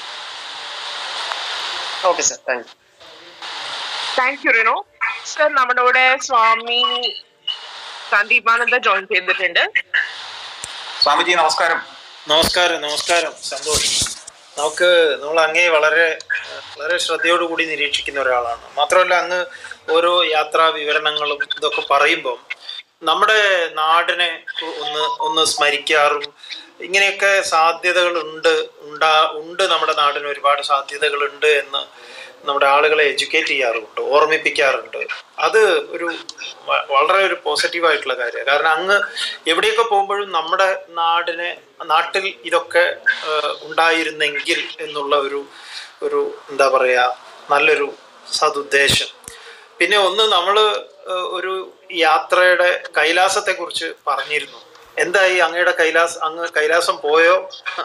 okay sir thank you thank you Rino sir നമ്മുടെ കൂടെ സ്വാമി സന്ദീപാനന്ദ ജോയിൻ ചെയ്തിട്ടുണ്ട് സ്വാമിജി നമസ്കാരം നമസ്കാരം നമസ്കാരം സന്തോഷം നമുക്ക് നമ്മൾ അങ്ങേ വളരെ വളരെ ശ്രദ്ധയോടുകൂടി നിരീക്ഷിക്കുന്ന ഒരാളാണ് മാത്രമല്ല അങ്ങ് ഓരോ യാത്രാ വിവരണങ്ങളും ഇതൊക്കെ പറയുമ്പം നമ്മുടെ നാടിനെ ഒന്ന് ഒന്ന് സ്മരിക്കാറും ഇങ്ങനെയൊക്കെ സാധ്യതകൾ ഉണ്ട് ഉണ്ടാ ഉണ്ട് നമ്മുടെ നാടിന് ഒരുപാട് സാധ്യതകളുണ്ട് എന്ന് നമ്മുടെ ആളുകളെ എഡ്യൂക്കേറ്റ് ചെയ്യാറുണ്ട് ഓർമ്മിപ്പിക്കാറുണ്ട് അത് ഒരു വ- വളരെ ഒരു പോസിറ്റീവ് ആയിട്ടുള്ള കാര്യമാണ് കാരണം അങ്ങ് എവിടെയൊക്കെ പോകുമ്പോഴും നമ്മുടെ നാടിനെ നാട്ടിൽ ഇതൊക്കെ ആ, ഉണ്ടായിരുന്നെങ്കിൽ എന്നുള്ള ഒരു ഒരു എന്താ പറയുക നല്ലൊരു സതുദ്ദേശം പിന്നെ ഒന്ന് നമ്മൾ ഒരു യാത്രയുടെ കൈലാസത്തെ കുറിച്ച് പറഞ്ഞിരുന്നു എന്തായി അങ്ങയുടെ കൈലാസ് അങ്ങ് കൈലാസം പോയോ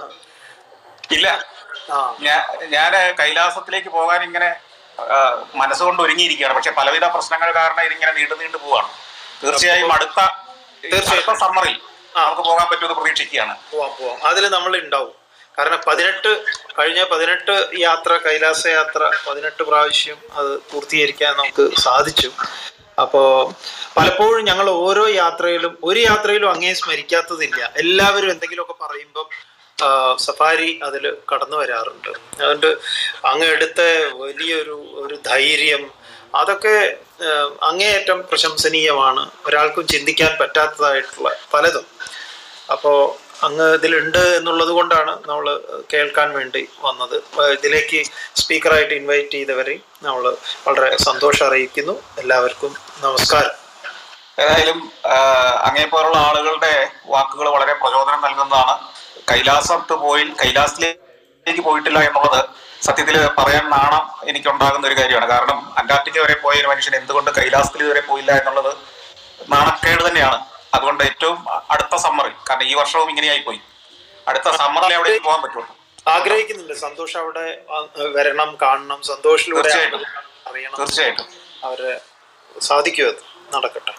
ഇല്ല ഞാൻ ഞാൻ കൈലാസത്തിലേക്ക് പോകാൻ ഇങ്ങനെ ആ, മനസ്സുകൊണ്ട് ഒരുങ്ങിയിരിക്കുകയാണ് പക്ഷെ പലവിധ പ്രശ്നങ്ങൾ കാരണം ഇതിങ്ങനെ നീണ്ടു നീണ്ടു പോവാണ് തീർച്ചയായും അടുത്ത അടുത്ത സമ്മറിൽ നമുക്ക് പോകാൻ പറ്റുമെന്ന് പ്രതീക്ഷിക്കുകയാണ് പോവാം പോവാം അതിൽ നമ്മൾ ഉണ്ടാവും കാരണം പതിനെട്ട് കഴിഞ്ഞ പതിനെട്ട് യാത്ര കൈലാസ യാത്ര പതിനെട്ട് പ്രാവശ്യം അത് പൂർത്തീകരിക്കാൻ നമുക്ക് സാധിച്ചു അപ്പോൾ പലപ്പോഴും ഞങ്ങൾ ഓരോ യാത്രയിലും ഒരു യാത്രയിലും അങ്ങേ സ്മരിക്കാത്തതില്ല എല്ലാവരും എന്തെങ്കിലുമൊക്കെ പറയുമ്പം ആ, സഫാരി അതിൽ കടന്നു വരാറുണ്ട് അതുകൊണ്ട് അങ്ങ് എടുത്ത വലിയൊരു ഒരു ധൈര്യം അതൊക്കെ ആ, അങ്ങേയറ്റം പ്രശംസനീയമാണ് ഒരാൾക്കും ചിന്തിക്കാൻ പറ്റാത്തതായിട്ടുള്ള പലതും അപ്പോൾ അങ്ങ് ഇതിലുണ്ട് എന്നുള്ളത് കൊണ്ടാണ് നമ്മൾ കേൾക്കാൻ വേണ്ടി വന്നത് ആ, ഇതിലേക്ക് സ്പീക്കറായിട്ട് ഇൻവൈറ്റ് ചെയ്തവരെയും നമ്മൾ വളരെ സന്തോഷം അറിയിക്കുന്നു എല്ലാവർക്കും നമസ്കാരം ഏതായാലും അങ്ങേ പോലുള്ള ആളുകളുടെ വാക്കുകൾ വളരെ പ്രചോദനം നൽകുന്നതാണ് കൈലാസത്ത് പോയി കൈലാസത്തിലേക്ക് പോയിട്ടില്ല എന്നുള്ളത് സത്യത്തിൽ പറയാൻ നാണം എനിക്കുണ്ടാകുന്ന ഒരു കാര്യമാണ് കാരണം അന്റാർട്ടിക്ക വരെ പോയ ഒരു മനുഷ്യൻ എന്തുകൊണ്ട് കൈലാസത്തിൽ വരെ പോയില്ല എന്നുള്ളത് നാണക്കേട് തന്നെയാണ് അതുകൊണ്ട് ഏറ്റവും അടുത്ത സമ്മറിൽ കാരണം ഈ വർഷവും ഇങ്ങനെയായി പോയി അടുത്ത സമ്മറിൽ എവിടേക്ക് പോകാൻ പറ്റുള്ളൂ ആഗ്രഹിക്കുന്നുണ്ട് സന്തോഷം അവിടെ വ- വരണം കാണണം സന്തോഷിലൂടെ തീർച്ചയായിട്ടും. അറിയണം തീർച്ചയായിട്ടും അവരെ സാധിക്കും അത് നടക്കട്ടെ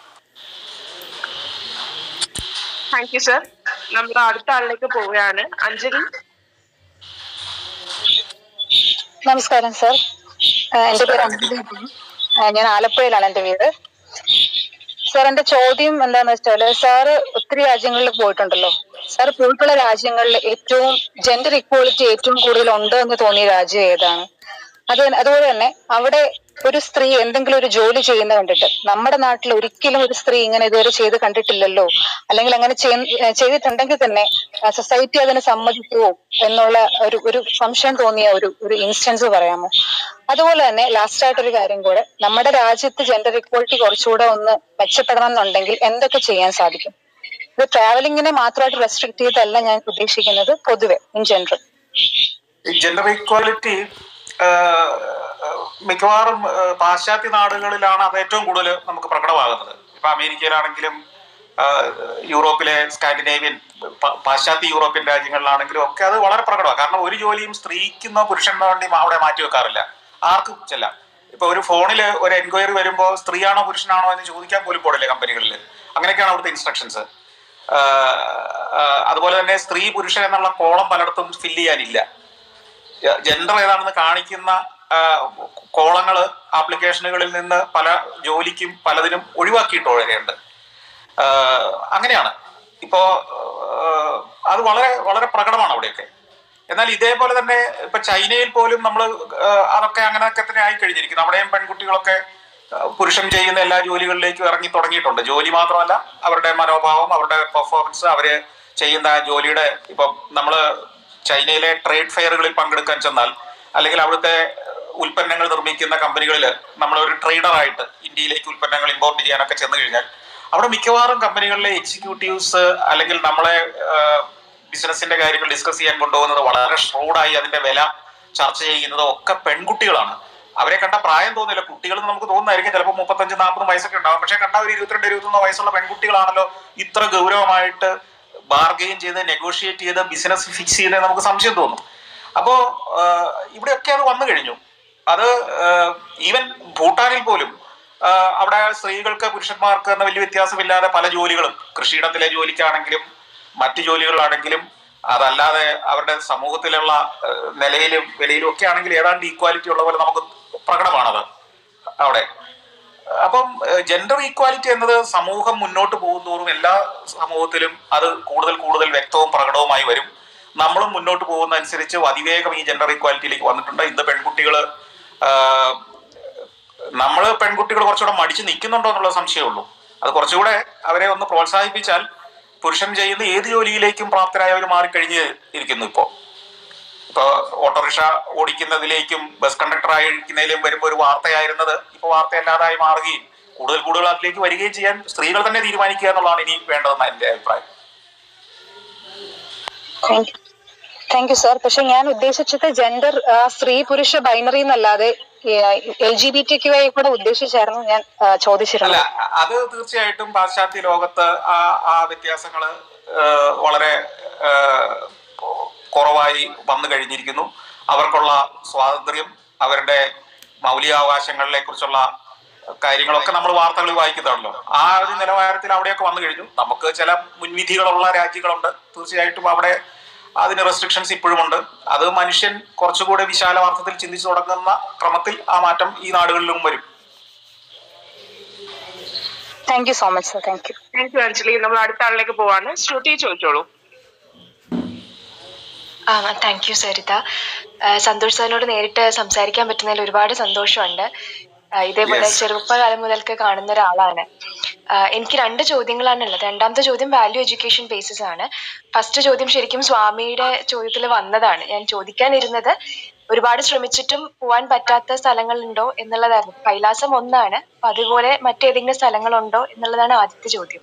താങ്ക് യു സർ നമ്മൾ അടുത്ത ആളിലേക്ക് പോവുകയാണ് അഞ്ജലി നമസ്കാരം സർ എന്റെ പേര് അഞ്ജലി ആ, ഞാൻ ആലപ്പുഴയിലാണ് എന്റെ വീട് സാർ എന്റെ ചോദ്യം എന്താന്ന് വെച്ചാല് സാറ് ഒത്തിരി രാജ്യങ്ങളിൽ പോയിട്ടുണ്ടല്ലോ സാർ പോയിട്ടുള്ള രാജ്യങ്ങളിൽ ഏറ്റവും ജെൻഡർ ഇക്വാളിറ്റി ഏറ്റവും കൂടുതൽ ഉണ്ട് എന്ന് തോന്നിയ രാജ്യം ഏതാണ് അത് അതുപോലെ തന്നെ അവിടെ ഒരു സ്ത്രീ എന്തെങ്കിലും ഒരു ജോലി ചെയ്യുന്ന കണ്ടിട്ട് നമ്മുടെ നാട്ടിൽ ഒരിക്കലും ഒരു സ്ത്രീ ഇങ്ങനെ ഇതുവരെ ചെയ്ത് കണ്ടിട്ടില്ലല്ലോ അല്ലെങ്കിൽ അങ്ങനെ ചെയ്യ- ചെയ്തിട്ടുണ്ടെങ്കിൽ തന്നെ സൊസൈറ്റി അതിന് സമ്മതിക്കുമോ എന്നുള്ള ഒരു ഒരു സംശയം തോന്നിയ ഒരു ഒരു ഇൻസ്റ്റൻസ് പറയാമോ അതുപോലെ തന്നെ ലാസ്റ്റ് ആയിട്ടൊരു കാര്യം കൂടെ നമ്മുടെ രാജ്യത്ത് ജെൻഡർ ഇക്വാളിറ്റി കുറച്ചുകൂടെ ഒന്ന് മെച്ചപ്പെടണം എന്നുണ്ടെങ്കിൽ എന്തൊക്കെ ചെയ്യാൻ സാധിക്കും ഇത് ട്രാവലിങ്ങിനെ മാത്രമായിട്ട് റെസ്ട്രിക്ട് ചെയ്തല്ല ഞാൻ ഉദ്ദേശിക്കുന്നത് പൊതുവെ ഇൻ ജനറൽ ഈ ജെൻഡർ ഈക്വാലിറ്റി മിക്കവാറും ആ, പാശ്ചാത്യ നാടുകളിലാണ് അത് ഏറ്റവും കൂടുതൽ നമുക്ക് പ്രകടമാകുന്നത് ഇപ്പൊ അമേരിക്കയിലാണെങ്കിലും ആ, യൂറോപ്പിലെ സ്കാൻഡിനേവിയൻ പ- പാശ്ചാത്യ യൂറോപ്യൻ രാജ്യങ്ങളിലാണെങ്കിലും ഒക്കെ അത് വളരെ പ്രകടമാണ് കാരണം ഒരു ജോലിയും സ്ത്രീക്കുന്നോ പുരുഷനോ വേണ്ടി അവിടെ മാറ്റി വെക്കാറില്ല ആർക്കും ചെല്ലാം ഇപ്പൊ ഒരു ഫോണിൽ ഒരു എൻക്വയറി വരുമ്പോൾ സ്ത്രീയാണോ പുരുഷനാണോ എന്ന് ചോദിക്കാൻ പോലും പോടില്ല കമ്പനികളിൽ അങ്ങനെയൊക്കെയാണ് അവിടുത്തെ ഇൻസ്ട്രക്ഷൻസ് അതുപോലെ തന്നെ സ്ത്രീ പുരുഷൻ എന്നുള്ള കോളം പലയിടത്തും ഫില്ല് ചെയ്യാനില്ല ജെൻഡർ ഏതാണെന്ന് കാണിക്കുന്ന ആ, കോളങ്ങള് ആപ്ലിക്കേഷനുകളിൽ നിന്ന് പല ജോലിക്കും പലതിനും ഒഴിവാക്കിയിട്ട് വരെയുണ്ട് അങ്ങനെയാണ് ഇപ്പോ ആ, അത് വളരെ വളരെ പ്രകടമാണ് അവിടെയൊക്കെ എന്നാൽ ഇതേപോലെ തന്നെ ഇപ്പൊ ചൈനയിൽ പോലും നമ്മൾ അതൊക്കെ അങ്ങനെയൊക്കെ തന്നെ ആയി കഴിഞ്ഞിരിക്കുന്നു അവിടെയും പെൺകുട്ടികളൊക്കെ ആ, പുരുഷൻ ചെയ്യുന്ന എല്ലാ ജോലികളിലേക്കും ഇറങ്ങി തുടങ്ങിയിട്ടുണ്ട് ജോലി മാത്രമല്ല അവരുടെ മനോഭാവം അവരുടെ പെർഫോമൻസ് അവര് ചെയ്യുന്ന ജോലിയുടെ ഇപ്പം നമ്മള് ചൈനയിലെ ട്രേഡ് ഫെയറുകളിൽ പങ്കെടുക്കാൻ ചെന്നാൽ അല്ലെങ്കിൽ അവിടുത്തെ ഉൽപ്പന്നങ്ങൾ നിർമ്മിക്കുന്ന കമ്പനികളിൽ നമ്മളൊരു ട്രേഡറായിട്ട് ഇന്ത്യയിലേക്ക് ഉൽപ്പന്നങ്ങൾ ഇമ്പോർട്ട് ചെയ്യാനൊക്കെ ചെന്ന് കഴിഞ്ഞാൽ അവിടെ മിക്കവാറും കമ്പനികളിലെ എക്സിക്യൂട്ടീവ്സ് അല്ലെങ്കിൽ നമ്മളെ ബിസിനസിന്റെ കാര്യങ്ങൾ ഡിസ്കസ് ചെയ്യാൻ കൊണ്ടുപോകുന്നത് വളരെ ഷ്രൂഡായി അതിന്റെ വില ചർച്ച ചെയ്യുന്നത് ഒക്കെ പെൺകുട്ടികളാണ് അവരെ കണ്ട പ്രായം തോന്നില്ല കുട്ടികൾ നമുക്ക് തോന്നുന്നതായിരിക്കും ചിലപ്പോൾ മുപ്പത്തഞ്ച് നാൽപ്പത് വയസ്സൊക്കെ ഉണ്ടാവും പക്ഷെ കണ്ട ഒരു ഇരുപത്തിരണ്ട് ഇരുപത്തൊന്ന് വയസ്സുള്ള പെൺകുട്ടികളാണല്ലോ ഇത്ര ഗൗരവമായിട്ട് ബാർഗെയിൻ ചെയ്ത് നെഗോഷിയേറ്റ് ചെയ്ത് ബിസിനസ് ഫിക്സ് ചെയ്ത് നമുക്ക് സംശയം തോന്നും അപ്പോ ആഹ്, ഇവിടെയൊക്കെ അത് വന്നു കഴിഞ്ഞു അത് ഈവൻ ഭൂട്ടാനിൽ പോലും ആഹ്, അവിടെ സ്ത്രീകൾക്ക് പുരുഷന്മാർക്ക് എന്ന വലിയ വ്യത്യാസമില്ലാതെ പല ജോലികളും കൃഷിയിടത്തിലെ ജോലിക്കാണെങ്കിലും മറ്റു ജോലികളാണെങ്കിലും അതല്ലാതെ അവരുടെ സമൂഹത്തിലുള്ള ആഹ്, നിലയിലും വിലയിലും ഒക്കെ ആണെങ്കിൽ ഏതാണ്ട് ഈക്വാലിറ്റി ഉള്ള പോലെ നമുക്ക് പ്രകടമാണത് അവിടെ അപ്പം ജെൻഡർ ഈക്വാലിറ്റി എന്നത് സമൂഹം മുന്നോട്ട് പോകുന്തോറും എല്ലാ സമൂഹത്തിലും അത് കൂടുതൽ കൂടുതൽ വ്യക്തവും പ്രകടവുമായി വരും നമ്മളും മുന്നോട്ട് പോകുന്നതനുസരിച്ച് അതിവേഗം ഈ ജെൻഡർ ഇക്വാലിറ്റിയിലേക്ക് വന്നിട്ടുണ്ട് ഇന്ന് പെൺകുട്ടികൾ നമ്മൾ പെൺകുട്ടികൾ കുറച്ചുകൂടെ മടിച്ച് നിൽക്കുന്നുണ്ടോ എന്നുള്ള സംശയമുള്ളൂ അത് കുറച്ചുകൂടെ അവരെ ഒന്ന് പ്രോത്സാഹിപ്പിച്ചാൽ പുരുഷൻ ചെയ്യുന്ന ഏത് ജോലിയിലേക്കും പ്രാപ്തരായവർ മാറിക്കഴിഞ്ഞ് ഇരിക്കുന്നു ഇപ്പോൾ ഇപ്പോൾ ഓട്ടോറിക്ഷ ഓടിക്കുന്നതിലേക്കും ബസ് കണ്ടക്ടറായി ഇരിക്കുന്നതിലും വരുമ്പോൾ ഒരു വാർത്തയായിരുന്നത് ഇപ്പോൾ വാർത്തയല്ലാതായി മാറുകയും കൂടുതൽ കൂടുതൽ അതിലേക്ക് വരികയും ചെയ്യാൻ സ്ത്രീകൾ തന്നെ തീരുമാനിക്കുക എന്നുള്ളതാണ് ഇനി വേണ്ടതെന്നാണ് എൻ്റെ അഭിപ്രായം thank you thank you sir പക്ഷെ ഞാൻ ഉദ്ദേശിച്ചത് ജെൻഡർ സ്ത്രീ പുരുഷ ബൈനറി എന്നല്ലാതെ L G B T Q I കൂടെ ഉദ്ദേശിച്ചായിരുന്നു ഞാൻ ആ, അല്ല ചോദിച്ചിരുന്നത് അത് തീർച്ചയായിട്ടും പാശ്ചാത്യ ലോകത്ത് ആ ആ വ്യത്യാസങ്ങൾ വളരെ ആ, കുറവായി വന്നു കഴിഞ്ഞിരിക്കുന്നു അവർക്കുള്ള സ്വാതന്ത്ര്യം അവരുടെ മൗലികാവകാശങ്ങളെ കുറിച്ചുള്ള കാര്യങ്ങളൊക്കെ നമ്മൾ വാർത്തകളിൽ വായിക്കുന്നതാണല്ലോ ആ ഒരു നിലവാരത്തിൽ അവിടെയൊക്കെ വന്നു കഴിഞ്ഞു നമുക്ക് ചില മുൻവിധികളുള്ള രാജ്യങ്ങളുണ്ട് തീർച്ചയായിട്ടും അവിടെ അതിന് റെസ്ട്രിക്ഷൻസ് ഇപ്പോഴും ഉണ്ട് അത് മനുഷ്യൻ കുറച്ചുകൂടെ വിശാലവാർത്ഥത്തിൽ ചിന്തിച്ചു തുടങ്ങുന്ന ക്രമത്തിൽ ആ മാറ്റം ഈ നാടുകളിലും വരും thank you so much sir thank you thank you Anjali നമ്മൾ അടുത്ത ആളിലേക്ക് പോവാണ് ശ്രുതി ചോദിച്ചോളൂ ആ താങ്ക് യു സരിത ആ, സന്തോഷ് സാറിനോട് നേരിട്ട് സംസാരിക്കാൻ പറ്റുന്നതിൽ ഒരുപാട് സന്തോഷമുണ്ട് ആ, ഇതേപോലെ Yes. ചെറുപ്പകാലം മുതൽക്ക് കാണുന്ന ഒരാളാണ് ആ, എനിക്ക് രണ്ട് ചോദ്യങ്ങളാണ് ഉള്ളത് രണ്ടാമത്തെ ചോദ്യം വാല്യൂ എഡ്യൂക്കേഷൻ ബേസിസ് ആണ് ഫസ്റ്റ് ചോദ്യം ശരിക്കും സ്വാമിയുടെ ചോദ്യത്തിൽ വന്നതാണ് ഞാൻ ചോദിക്കാനിരുന്നത് ഒരുപാട് ശ്രമിച്ചിട്ടും പോവാൻ പറ്റാത്ത സ്ഥലങ്ങളുണ്ടോ എന്നുള്ളതായിരുന്നു കൈലാസം ഒന്നാണ് അപ്പൊ അതുപോലെ മറ്റേതെങ്കിലും സ്ഥലങ്ങളുണ്ടോ എന്നുള്ളതാണ് ആദ്യത്തെ ചോദ്യം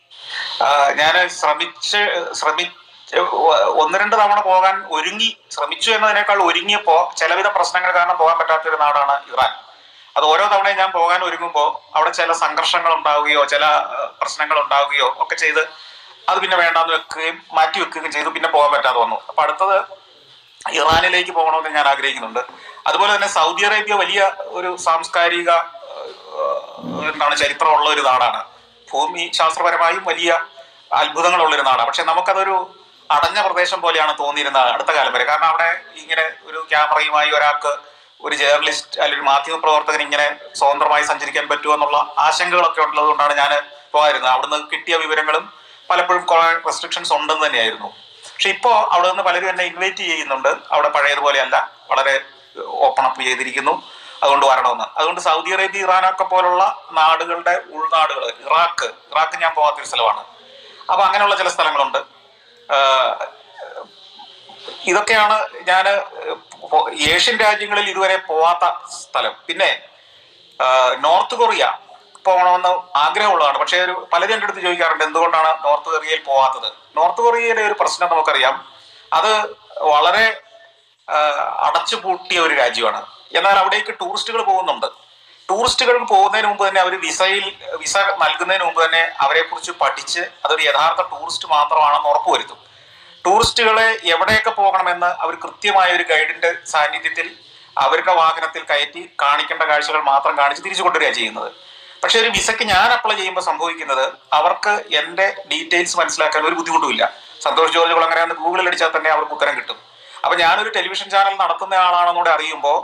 ഞാൻ ശ്രമിച്ച് ശ്രമി ഒന്ന് രണ്ട് തവണ പോകാൻ ഒരുങ്ങി ശ്രമിച്ചു എന്നതിനേക്കാൾ ഒരുങ്ങിയപ്പോ ചിലവിധ പ്രശ്നങ്ങൾ കാരണം പോകാൻ പറ്റാത്ത ഒരു നാടാണ് ഇറാൻ അത് ഓരോ തവണയും ഞാൻ പോകാൻ ഒരുങ്ങുമ്പോൾ അവിടെ ചില സംഘർഷങ്ങൾ ഉണ്ടാവുകയോ ചില ഏഹ്, പ്രശ്നങ്ങൾ ഉണ്ടാവുകയോ ഒക്കെ ചെയ്ത് അത് പിന്നെ വേണ്ടാന്ന് വെക്കുകയും മാറ്റി വെക്കുകയും ചെയ്തു പിന്നെ പോകാൻ പറ്റാതെ വന്നു അപ്പൊ അടുത്തത് ഇറാനിലേക്ക് പോകണമെന്ന് ഞാൻ ആഗ്രഹിക്കുന്നുണ്ട് അതുപോലെ തന്നെ സൗദി അറേബ്യ വലിയ ഒരു സാംസ്കാരിക ഏഹ്, എന്താണ് ചരിത്രമുള്ള ഒരു നാടാണ് ഭൂമി ശാസ്ത്രപരമായും വലിയ അത്ഭുതങ്ങളുള്ള ഒരു നാടാണ് പക്ഷെ നമുക്കതൊരു അടഞ്ഞ പ്രദേശം പോലെയാണ് തോന്നിയിരുന്നത് അടുത്ത കാലം വരെ കാരണം അവിടെ ഇങ്ങനെ ഒരു ക്യാമറയുമായി ഒരാൾക്ക് ഒരു ജേർണലിസ്റ്റ് അല്ലെങ്കിൽ ഒരു മാധ്യമ പ്രവർത്തകൻ ഇങ്ങനെ സ്വതന്ത്രമായി സഞ്ചരിക്കാൻ പറ്റുമോ എന്നുള്ള ആശങ്കകളൊക്കെ ഉള്ളതുകൊണ്ടാണ് ഞാൻ പോകാതിരുന്നത് അവിടുന്ന് കിട്ടിയ വിവരങ്ങളും പലപ്പോഴും കുറെ റെസ്ട്രിക്ഷൻസ് ഉണ്ടെന്ന് തന്നെയായിരുന്നു പക്ഷെ ഇപ്പോൾ അവിടെ നിന്ന് പലരും എന്നെ ഇൻവൈറ്റ് ചെയ്യുന്നുണ്ട് അവിടെ പഴയതുപോലെയല്ല വളരെ ഓപ്പൺ അപ്പ് ചെയ്തിരിക്കുന്നു അതുകൊണ്ട് വരണമെന്ന് അതുകൊണ്ട് സൗദി അറേബ്യ ഇറാനൊക്കെ പോലുള്ള നാടുകളുടെ ഉൾനാടുകൾ ഇറാഖ് ഇറാഖ് ഞാൻ പോകാത്തൊരു സ്ഥലമാണ് അപ്പൊ അങ്ങനെയുള്ള ചില സ്ഥലങ്ങളുണ്ട് ആഹ് ഇതൊക്കെയാണ് ഞാൻ ഏഷ്യൻ രാജ്യങ്ങളിൽ ഇതുവരെ പോവാത്ത സ്ഥലം പിന്നെ ആഹ് നോർത്ത് കൊറിയ പോകണമെന്ന് ആഗ്രഹമുള്ളതാണ് പക്ഷേ ഒരു പലരും എൻ്റെ അടുത്ത് ചോദിക്കാറുണ്ട് എന്തുകൊണ്ടാണ് നോർത്ത് കൊറിയയിൽ പോവാത്തത് നോർത്ത് കൊറിയയിലെ ഒരു പ്രശ്നം നമുക്കറിയാം അത് വളരെ ആഹ് അടച്ചു പൂട്ടിയ ഒരു രാജ്യമാണ് എന്നാൽ അവിടേക്ക് ടൂറിസ്റ്റുകൾ പോകുന്നുണ്ട് ടൂറിസ്റ്റുകൾ പോകുന്നതിന് മുമ്പ് തന്നെ അവർ വിസയിൽ വിസ നൽകുന്നതിന് മുമ്പ് തന്നെ അവരെ കുറിച്ച് പഠിച്ച് അതൊരു യഥാർത്ഥ ടൂറിസ്റ്റ് മാത്രമാണെന്ന് ഉറപ്പുവരുത്തും ടൂറിസ്റ്റുകളെ എവിടെയൊക്കെ പോകണമെന്ന് അവർ കൃത്യമായ ഒരു ഗൈഡിന്റെ സാന്നിധ്യത്തിൽ അവരുടെ വാഹനത്തിൽ കയറ്റി കാണിക്കേണ്ട കാഴ്ചകൾ മാത്രം കാണിച്ച് തിരിച്ചു കൊണ്ടുവരിക ചെയ്യുന്നത് പക്ഷെ ഒരു വിസയ്ക്ക് ഞാൻ അപ്ലൈ ചെയ്യുമ്പോൾ സംഭവിക്കുന്നത് അവർക്ക് എന്റെ ഡീറ്റെയിൽസ് മനസ്സിലാക്കാൻ ഒരു ബുദ്ധിമുട്ടുമില്ല സന്തോഷ് ജോർജ് കുളങ്ങര ഗൂഗിളിൽ അടിച്ചാൽ തന്നെ അവർക്ക് ഉത്തരം കിട്ടും അപ്പൊ ഞാനൊരു ടെലിവിഷൻ ചാനൽ നടത്തുന്ന ആളാണെന്നൂടെ അറിയുമ്പോൾ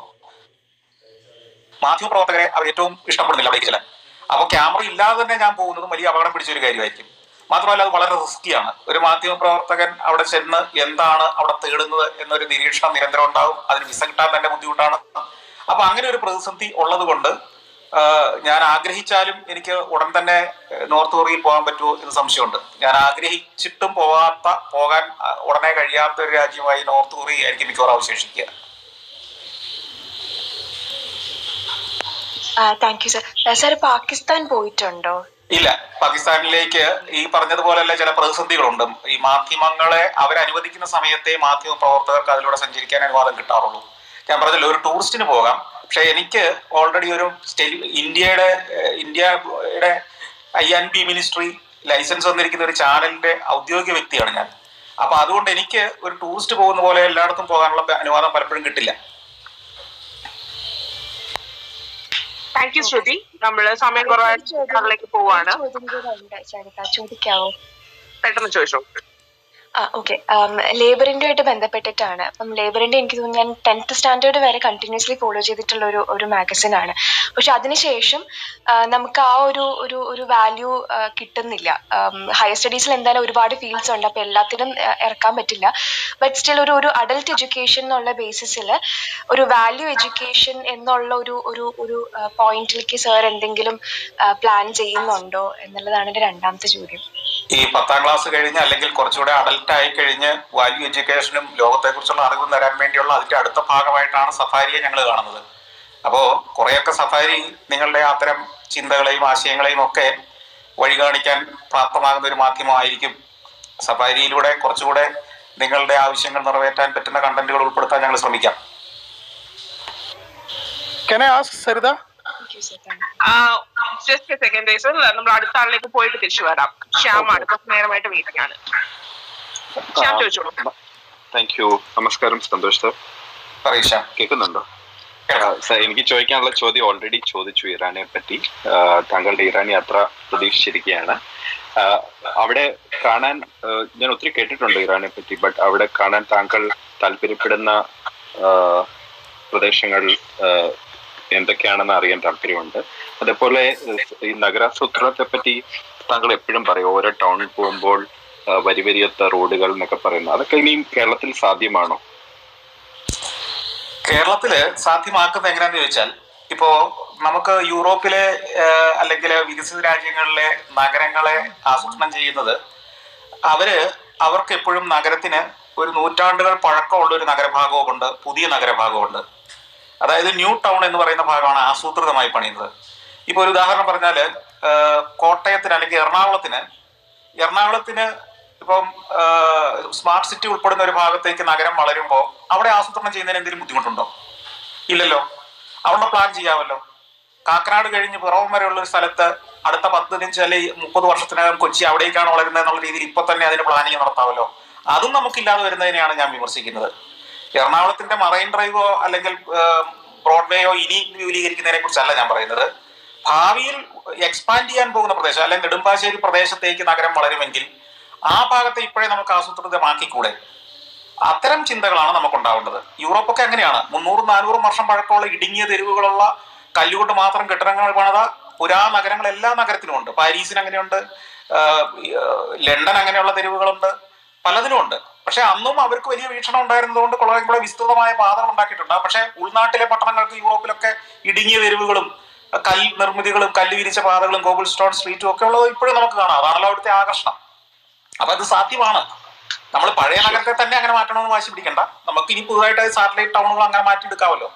മാധ്യമപ്രവർത്തകരെ അവർ ഏറ്റവും ഇഷ്ടപ്പെടുന്നില്ല അവിടേക്ക് ചെല്ലാൻ അപ്പോൾ ക്യാമറ ഇല്ലാതെ തന്നെ ഞാൻ പോകുന്നതും വലിയ അപകടം പിടിച്ച ഒരു കാര്യമായിരിക്കും മാത്രമല്ല അത് വളരെ റിസ്കിയാണ് ഒരു മാധ്യമപ്രവർത്തകൻ അവിടെ ചെന്ന് എന്താണ് അവിടെ തേടുന്നത് എന്നൊരു നിരീക്ഷണം നിരന്തരം ഉണ്ടാവും അതിന് വിസ കിട്ടാൻ തന്നെ ബുദ്ധിമുട്ടാണ് അപ്പൊ അങ്ങനെ ഒരു പ്രതിസന്ധി ഉള്ളത് കൊണ്ട് ആഹ് ഞാൻ ആഗ്രഹിച്ചാലും എനിക്ക് ഉടൻ തന്നെ ഏഹ് നോർത്ത് കൊറിയയിൽ പോകാൻ പറ്റുമോ എന്ന് സംശയമുണ്ട് ഞാൻ ആഗ്രഹിച്ചിട്ടും പോകാത്ത പോകാൻ അഹ് ഉടനെ കഴിയാത്ത ഒരു രാജ്യമായി നോർത്ത് കൊറിയ ആയിരിക്കും മിക്കവാറും അവശേഷിക്കുക thank you sir sir Pakistan പോയിട്ടുണ്ടോ ഇല്ല പാകിസ്ഥാനിലേക്ക് ഈ പറഞ്ഞതുപോലെയുള്ള ചില പ്രതിസന്ധികളുണ്ട് ഈ മാധ്യമങ്ങളെ അവരനുവദിക്കുന്ന സമയത്തെ മാധ്യമ പ്രവർത്തകർക്ക് അതിലൂടെ സഞ്ചരിക്കാൻ അനുവാദം കിട്ടാറുള്ളൂ ഞാൻ പറഞ്ഞല്ലോ ഒരു ടൂറിസ്റ്റിന് പോകാം പക്ഷെ എനിക്ക് ഓൾറെഡി ഒരു സ്റ്റെലി ഇന്ത്യയുടെ ഏഹ്, ഇന്ത്യയുടെ I and B ministry licence വന്നിരിക്കുന്ന ഒരു ചാനലിന്റെ ഔദ്യോഗിക വ്യക്തിയാണ് ഞാൻ അപ്പൊ അതുകൊണ്ട് എനിക്ക് ഒരു ടൂറിസ്റ്റ് പോകുന്ന പോലെ എല്ലായിടത്തും പോകാനുള്ള അനുവാദം പലപ്പോഴും കിട്ടില്ല താങ്ക് യു ശ്രുതി നമ്മള് സമയം കുറവായിട്ട് പോവാണ് ചോദ്യം കൂടെ ഉണ്ട് ചരിത ചോദിക്കാവോ പെട്ടെന്ന് ചോദിച്ചോ ആ ഓക്കെ ലേബർ ഇന്ത്യയുമായിട്ട് ബന്ധപ്പെട്ടിട്ടാണ് അപ്പം ലേബർ ഇന്ത്യ എനിക്ക് തോന്നുന്നു ഞാൻ ടെൻത്ത് സ്റ്റാൻഡേർഡ് വരെ കണ്ടിന്യൂസ്ലി ഫോളോ ചെയ്തിട്ടുള്ള ഒരു ഒരു മാഗസിൻ ആണ് പക്ഷെ അതിനുശേഷം ആ, നമുക്ക് ആ ഒരു ഒരു ഒരു വാല്യൂ കിട്ടുന്നില്ല ഹയർ സ്റ്റഡീസിൽ എന്തായാലും ഒരുപാട് ഫീൽഡ്സ് ഉണ്ട് അപ്പോൾ എല്ലാത്തിനും ആ, ഇറക്കാൻ പറ്റില്ല ബട്ട് സ്റ്റിൽ ഒരു ഒരു അഡൽട്ട് എഡ്യൂക്കേഷൻ എന്നുള്ള ബേസിസിൽ ഒരു വാല്യൂ എഡ്യൂക്കേഷൻ എന്നുള്ള ഒരു ഒരു ഒരു പോയിന്റിലേക്ക് സാർ എന്തെങ്കിലും പ്ലാൻ ചെയ്യുന്നുണ്ടോ എന്നുള്ളതാണ് എൻ്റെ രണ്ടാമത്തെ ചോദ്യം ഈ പത്താം ക്ലാസ് കഴിഞ്ഞ് അല്ലെങ്കിൽ കുറച്ചുകൂടെ അഡൽട്ട് ആയി കഴിഞ്ഞ് വാല്യൂ എഡ്യൂക്കേഷനും ലോകത്തെക്കുറിച്ചുള്ള അറിവും തരാൻ വേണ്ടിയുള്ള അതിന്റെ അടുത്ത ഭാഗമായിട്ടാണ് സഫാരിയെ ഞങ്ങൾ കാണുന്നത് അപ്പോൾ കുറേയൊക്കെ സഫാരി നിങ്ങളുടെ അത്തരം ചിന്തകളെയും ആശയങ്ങളെയും ഒക്കെ വഴി കാണിക്കാൻ പ്രാപ്തമാകുന്ന ഒരു മാധ്യമമായിരിക്കും സഫാരിയിലൂടെ കുറച്ചുകൂടെ നിങ്ങളുടെ ആവശ്യങ്ങൾ നിറവേറ്റാൻ പറ്റുന്ന കണ്ടന്റുകൾ ഉൾപ്പെടുത്താൻ ഞങ്ങൾ ശ്രമിക്കാം Can I ask Sarita? Just second days നമ്മൾ അടുത്ത ആളിലേക്ക് പോയിട്ട് തിരിച്ചു വരാം ശ്യാമാണ് കുറച്ച് നേരമായിട്ട് മീറ്റിംഗ് ആണ് ശ്യാം ചോദിച്ചോളൂ താങ്ക് യു നമസ്കാരം സന്തോഷ് സർ കേൾക്കുന്നുണ്ടോ ആ, സർ എനിക്ക് ചോദിക്കാനുള്ള ചോദ്യം ഓൾറെഡി ചോദിച്ചു ഇറാനെ പറ്റി ആ, താങ്കളുടെ ഇറാൻ യാത്ര പ്രതീക്ഷിച്ചിരിക്കുകയാണ് ആ, അവിടെ കാണാൻ ആ, ഞാൻ ഒത്തിരി കേട്ടിട്ടുണ്ട് ഇറാനെ പറ്റി ബട്ട് അവിടെ കാണാൻ താങ്കൾ താല്പര്യപ്പെടുന്ന ആ, പ്രദേശങ്ങൾ ആ, എന്തൊക്കെയാണെന്ന് അറിയാൻ താല്പര്യമുണ്ട് അതേപോലെ ഈ നഗരാസൂത്രണത്തെ പറ്റി താങ്കൾ എപ്പോഴും പറയും ഓരോ ടൗണിൽ പോകുമ്പോൾ ആ, വരി വരിയത്ത റോഡുകൾ എന്നൊക്കെ പറയുന്നു അതൊക്കെ ഇനിയും കേരളത്തിൽ സാധ്യമാണോ കേരളത്തില് സാധ്യമാക്കുന്നത് എങ്ങനെയാന്ന് ചോദിച്ചാൽ ഇപ്പോ നമുക്ക് യൂറോപ്പിലെ ഏഹ്, അല്ലെങ്കിൽ വികസിത രാജ്യങ്ങളിലെ നഗരങ്ങളെ ആസൂത്രണം ചെയ്യുന്നത് അവര് അവർക്ക് എപ്പോഴും നഗരത്തിന് ഒരു നൂറ്റാണ്ടുകൾ പഴക്കമുള്ള ഒരു നഗരഭാഗവുമുണ്ട് പുതിയ നഗരഭാഗമുണ്ട് അതായത് ന്യൂ ടൗൺ എന്ന് പറയുന്ന ഭാഗമാണ് ആസൂത്രിതമായി പണിയുന്നത് ഇപ്പൊ ഒരു ഉദാഹരണം പറഞ്ഞാല് ഏഹ്, കോട്ടയത്തിന് അല്ലെങ്കിൽ എറണാകുളത്തിന് എറണാകുളത്തിന് ഇപ്പം സ്മാർട്ട് സിറ്റി ഉൾപ്പെടുന്ന ഒരു ഭാഗത്തേക്ക് നഗരം വളരുമ്പോൾ അവിടെ ആസൂത്രണം ചെയ്യുന്നതിന് എന്തെങ്കിലും ബുദ്ധിമുട്ടുണ്ടോ ഇല്ലല്ലോ അവിടെ പ്ലാൻ ചെയ്യാമല്ലോ കാക്കനാട് കഴിഞ്ഞ് പിറവം വരെയുള്ള ഒരു സ്ഥലത്ത് അടുത്ത പതിനഞ്ച് അല്ലെങ്കിൽ മുപ്പത് വർഷത്തിനകം കൊച്ചി അവിടേക്കാണ് വളരുന്നത് എന്നുള്ള രീതിയിൽ ഇപ്പൊ തന്നെ അതിന് പ്ലാനിങ് നടത്താമല്ലോ അതും നമുക്കില്ലാതെ വരുന്നതിനെയാണ് ഞാൻ വിമർശിക്കുന്നത് എറണാകുളത്തിന്റെ മറൈൻ ഡ്രൈവോ അല്ലെങ്കിൽ ബ്രോഡ്വേയോ ഇനി വിപുലീകരിക്കുന്നതിനെ കുറിച്ചല്ല ഞാൻ പറയുന്നത് ഭാവിയിൽ എക്സ്പാൻഡ് ചെയ്യാൻ പോകുന്ന പ്രദേശം അല്ലെങ്കിൽ നെടുമ്പാശ്ശേരി പ്രദേശത്തേക്ക് നഗരം വളരുമെങ്കിൽ ആ ഭാഗത്തെ ഇപ്പോഴേ നമുക്ക് ആസൂത്രിതമാക്കിക്കൂടെ അത്തരം ചിന്തകളാണ് നമുക്കുണ്ടാവേണ്ടത് യൂറോപ്പൊക്കെ അങ്ങനെയാണ് മുന്നൂറും നാനൂറും വർഷം പഴക്കമുള്ള ഇടുങ്ങിയ തെരുവുകളുള്ള കല്ലുകൊണ്ട് മാത്രം കെട്ടിടങ്ങൾ പണിത പുരാ നഗരങ്ങൾ എല്ലാ നഗരത്തിലും ഉണ്ട് പാരീസിന് അങ്ങനെയുണ്ട് ആഹ് ആഹ് ലണ്ടൻ അങ്ങനെയുള്ള തെരുവുകളുണ്ട് പലതിലും ഉണ്ട് പക്ഷെ അന്നും അവർക്ക് വലിയ വീക്ഷണം ഉണ്ടായിരുന്നതുകൊണ്ട് കുറെ കൂടെ വിസ്തൃതമായ പാതകൾ ഉണ്ടാക്കിയിട്ടുണ്ട് പക്ഷെ ഉൾനാട്ടിലെ പട്ടണങ്ങൾക്ക് യൂറോപ്പിലൊക്കെ ഇടുങ്ങിയ തെരുവുകളും കൽ നിർമ്മിതികളും കല്ല് വിരിച്ച പാതകളും ഗോകുൽ സ്റ്റോൺ സ്ട്രീറ്റും ഒക്കെ ഉള്ളത് ഇപ്പോഴും നമുക്ക് കാണാം അതാണല്ലോ അവിടുത്തെ ആകർഷണം അപ്പൊ അത് സാധ്യമാണ് നമ്മൾ പഴയ നഗരത്തെ തന്നെ അങ്ങനെ മാറ്റണമെന്ന് വാശി പിടിക്കണ്ട നമുക്ക് ഇനി പുതുതായിട്ട് സാറ്റലൈറ്റ് ടൗണുകൾ അങ്ങനെ മാറ്റിയെടുക്കാമല്ലോ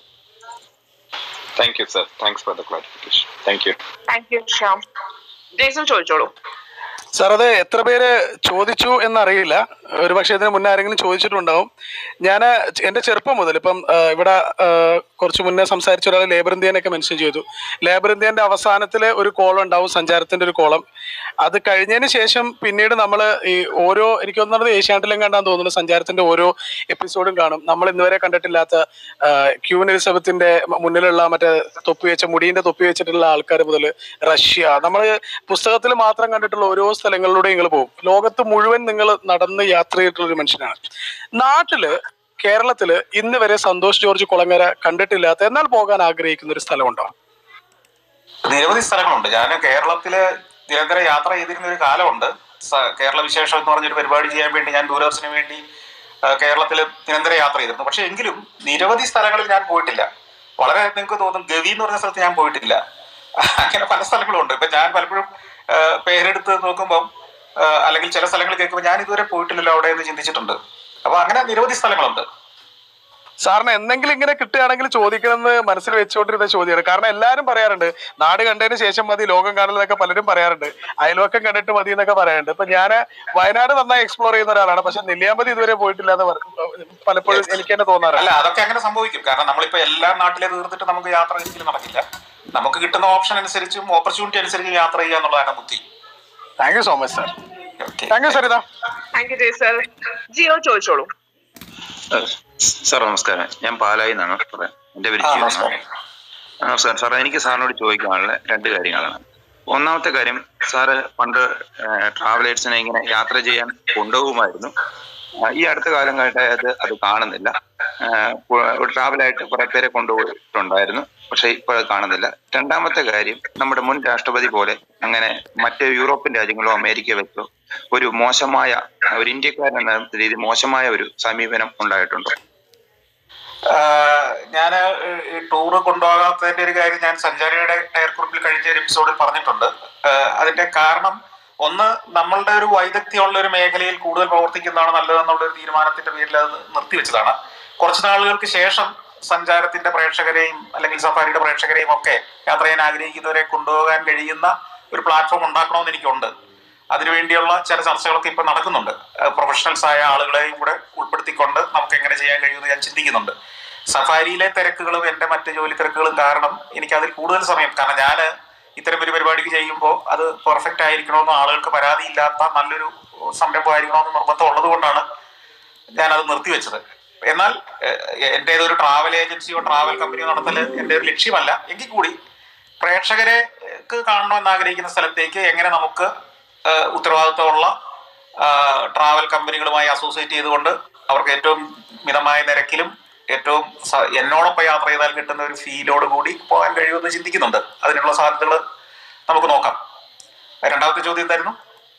thank you sir thanks for the clarification thank you thank you Shyam Jason ചോദിച്ചോളൂ സാർ അത് എത്ര പേര് ചോദിച്ചു എന്നറിയില്ല ഒരു പക്ഷേ ഇതിന് മുന്നേ ആരെങ്കിലും ചോദിച്ചിട്ടുണ്ടാവും ഞാൻ എൻ്റെ ചെറുപ്പം മുതൽ ഇപ്പം ആ, ഇവിടെ ആ, കുറച്ച് മുന്നേ സംസാരിച്ച ഒരാൾ ലേബർ ഇന്ത്യനൊക്കെ മെൻഷൻ ചെയ്തു ലേബർ ഇന്ത്യൻ്റെ അവസാനത്തിൽ ഒരു കോളം ഉണ്ടാവും സഞ്ചാരത്തിൻ്റെ ഒരു കോളം അത് കഴിഞ്ഞതിന് ശേഷം പിന്നീട് നമ്മൾ ഈ ഓരോ എനിക്ക് തോന്നുന്നത് ഏഷ്യാനെറ്റിലും കണ്ടാന്ന് തോന്നുന്നു സഞ്ചാരത്തിൻ്റെ ഓരോ എപ്പിസോഡും കാണും നമ്മൾ ഇന്നുവരെ കണ്ടിട്ടില്ലാത്ത ആ, ക്യൂൻ എലിസബത്തിന്റെ മുന്നിലുള്ള മറ്റേ തൊപ്പി വെച്ച മുടീന്റെ തൊപ്പി വെച്ചിട്ടുള്ള ആൾക്കാർ മുതൽ റഷ്യ നമ്മൾ പുസ്തകത്തിൽ മാത്രം കണ്ടിട്ടുള്ള ഓരോ സ്ഥലങ്ങളിലൂടെ നിങ്ങൾ പോകും ലോകത്ത് മുഴുവൻ നിങ്ങൾ നടന്ന് യാത്ര ചെയ്തിട്ടുള്ള ഒരു മനുഷ്യനാണ് നാട്ടില് കേരളത്തില് ഇന്ന് വരെ സന്തോഷ് ജോർജ് കുളങ്ങര കണ്ടിട്ടില്ലാത്ത എന്നാൽ പോകാൻ ആഗ്രഹിക്കുന്ന ഒരു സ്ഥലമുണ്ടോ നിരവധി സ്ഥലങ്ങളുണ്ട് ഞാൻ കേരളത്തില് നിരന്തരം യാത്ര ചെയ്തിരുന്ന ഒരു കാലമുണ്ട് സ- കേരള വിശേഷം എന്ന് പറഞ്ഞൊരു പരിപാടി ചെയ്യാൻ വേണ്ടി ഞാൻ ദൂരദർശന് വേണ്ടി കേരളത്തിൽ നിരന്തരം യാത്ര ചെയ്തിരുന്നു പക്ഷെ എങ്കിലും നിരവധി സ്ഥലങ്ങളിൽ ഞാൻ പോയിട്ടില്ല വളരെ നിങ്ങൾക്ക് തോന്നും ഗവി എന്ന് പറഞ്ഞ സ്ഥലത്ത് ഞാൻ പോയിട്ടില്ല അങ്ങനെ പല സ്ഥലങ്ങളും ഉണ്ട് ഇപ്പൊ ഞാൻ പലപ്പോഴും ആ, പേരെടുത്ത് നോക്കുമ്പോൾ ആ, അല്ലെങ്കിൽ ചില സ്ഥലങ്ങൾ കേൾക്കുമ്പോൾ ഞാൻ ഇതുവരെ പോയിട്ടില്ലല്ലോ അവിടെ എന്ന് ചിന്തിച്ചിട്ടുണ്ട് അപ്പൊ അങ്ങനെ നിരവധി സ്ഥലങ്ങളുണ്ട് സാറിന് എന്തെങ്കിലും ഇങ്ങനെ കിട്ടുകയാണെങ്കിൽ ചോദിക്കണമെന്ന് മനസ്സിൽ വെച്ചുകൊണ്ടിരുന്ന ചോദ്യമാണ് കാരണം എല്ലാവരും പറയാറുണ്ട് നാട് കണ്ടതിന് ശേഷം മതി ലോകം കാണുന്നതൊക്കെ പലരും പറയാറുണ്ട് അയൽവക്കം കണ്ടിട്ട് മതി എന്നൊക്കെ പറയാറുണ്ട് ഇപ്പൊ ഞാൻ വയനാട് നന്നായി എക്സ്പ്ലോർ ചെയ്യുന്ന ഒരാളാണ് പക്ഷെ നെല്ലിയാമ്പതി ഇതുവരെ പോയിട്ടില്ല എന്ന് പറ- പലപ്പോഴും എനിക്ക് തന്നെ തോന്നാറുണ്ട് അല്ല അതൊക്കെ അങ്ങനെ സംഭവിക്കും കാരണം നമ്മളിപ്പോ എല്ലാ നാട്ടിലെ തീർത്തിട്ട് നമുക്ക് യാത്ര ഒരിക്കലും നടക്കില്ല നമുക്ക് കിട്ടുന്ന ഓപ്ഷൻ അനുസരിച്ചും ഓപ്പർച്യൂണിറ്റി അനുസരിച്ചും യാത്ര ചെയ്യുക എന്നുള്ളതാണ് ബുദ്ധി thank you so much sir thank you Saritha thank you Jaiser Jio ചോദിച്ചോളൂ സാർ നമസ്കാരം ഞാൻ പാലായി നിന്നാണ് പറയാം എന്റെ പേര് ജിയോ എന്നാണ്. നമസ്കാരം സാർ എനിക്ക് സാറിനോട് ചോദിക്കാനുള്ള രണ്ട് കാര്യങ്ങളാണ് ഒന്നാമത്തെ കാര്യം സാറ് പണ്ട് ട്രാവലേഴ്സിനെ ഇങ്ങനെ യാത്ര ചെയ്യാൻ കൊണ്ടുപോകുമായിരുന്നു ആ, ഈ അടുത്ത കാലങ്ങളായിട്ട് അത് കാണുന്നില്ല ട്രാവലായിട്ട് കുറെ പേരെ കൊണ്ടുപോയിട്ടുണ്ടായിരുന്നു പക്ഷെ ഇപ്പോൾ അത് കാണുന്നില്ല രണ്ടാമത്തെ കാര്യം നമ്മുടെ മുൻ രാഷ്ട്രപതി പോലെ അങ്ങനെ മറ്റ് യൂറോപ്യൻ രാജ്യങ്ങളോ അമേരിക്ക വെച്ചോ ഒരു മോശമായ ഒരു ഇന്ത്യക്കാരൻ എന്ന രീതിയിൽ മോശമായ ഒരു സമീപനം ഉണ്ടായിട്ടുണ്ടോ ഞാൻ ടൂറ് കൊണ്ടുപോകാത്തതിന്റെ ഒരു കാര്യം ഞാൻ സഞ്ചാരിയുടെ ടയർ കുറിപ്പിൽ കഴിഞ്ഞ ഒരു എപ്പിസോഡിൽ പറഞ്ഞിട്ടുണ്ട് ആഹ് അതിന്റെ കാരണം ഒന്ന് നമ്മളുടെ ഒരു വൈദഗ്ധ്യമുള്ള ഒരു മേഖലയിൽ കൂടുതൽ പ്രവർത്തിക്കുന്നതാണ് നല്ലതെന്നുള്ള ഒരു തീരുമാനത്തിന്റെ പേരിൽ അത് നിർത്തിവെച്ചതാണ് കുറച്ച് നാളുകൾക്ക് ശേഷം സഞ്ചാരത്തിന്റെ പ്രേക്ഷകരെയും അല്ലെങ്കിൽ സഫാരിയുടെ പ്രേക്ഷകരെയും ഒക്കെ യാത്ര ചെയ്യാൻ ആഗ്രഹിക്കുന്നവരെ കൊണ്ടുപോകാൻ കഴിയുന്ന ഒരു പ്ലാറ്റ്ഫോം ഉണ്ടാക്കണമെന്ന് എനിക്കുണ്ട് അതിനുവേണ്ടിയുള്ള ചില ചർച്ചകളൊക്കെ ഇപ്പൊ നടക്കുന്നുണ്ട് പ്രൊഫഷണൽസ് ആയ ആളുകളെയും കൂടെ ഉൾപ്പെടുത്തിക്കൊണ്ട് നമുക്ക് എങ്ങനെ ചെയ്യാൻ കഴിയുമെന്ന് ഞാൻ ചിന്തിക്കുന്നുണ്ട് സഫാരിയിലെ തിരക്കുകളും എൻ്റെ മറ്റ് ജോലി തിരക്കുകളും കാരണം എനിക്ക് അതിൽ കൂടുതൽ സമയം കാരണം ഞാൻ ഇത്തരം ഒരു പരിപാടിക്ക് ചെയ്യുമ്പോൾ അത് പെർഫെക്റ്റ് ആയിരിക്കണമെന്നും ആളുകൾക്ക് പരാതിയില്ലാത്ത നല്ലൊരു സംരംഭമായിരിക്കണമെന്ന് നിർബന്ധം ഉള്ളത് കൊണ്ടാണ് ഞാനത് നിർത്തിവെച്ചത് എന്നാൽ എഹ്, എൻ്റെ ഒരു ട്രാവൽ ഏജൻസിയോ ട്രാവൽ കമ്പനിയോ നടത്തല് എൻ്റെ ഒരു ലക്ഷ്യമല്ല എങ്കിൽ കൂടി പ്രേക്ഷകരെ ക്ക് കാണണമെന്ന് ആഗ്രഹിക്കുന്ന സ്ഥലത്തേക്ക് എങ്ങനെ നമുക്ക് ഏഹ്, ഉത്തരവാദിത്തമുള്ള ട്രാവൽ കമ്പനികളുമായി അസോസിയേറ്റ് ചെയ്തുകൊണ്ട് അവർക്ക് ഏറ്റവും മിതമായ നിരക്കിലും ഏറ്റവും സ- എന്നോടൊപ്പം യാത്ര ചെയ്താൽ കിട്ടുന്ന ഒരു ഫീലോട് കൂടി പോകാൻ കഴിയുമെന്ന് ചിന്തിക്കുന്നുണ്ട് അതിനുള്ള സാധ്യതകൾ നമുക്ക് നോക്കാം രണ്ടാമത്തെ ചോദ്യം എന്തായിരുന്നു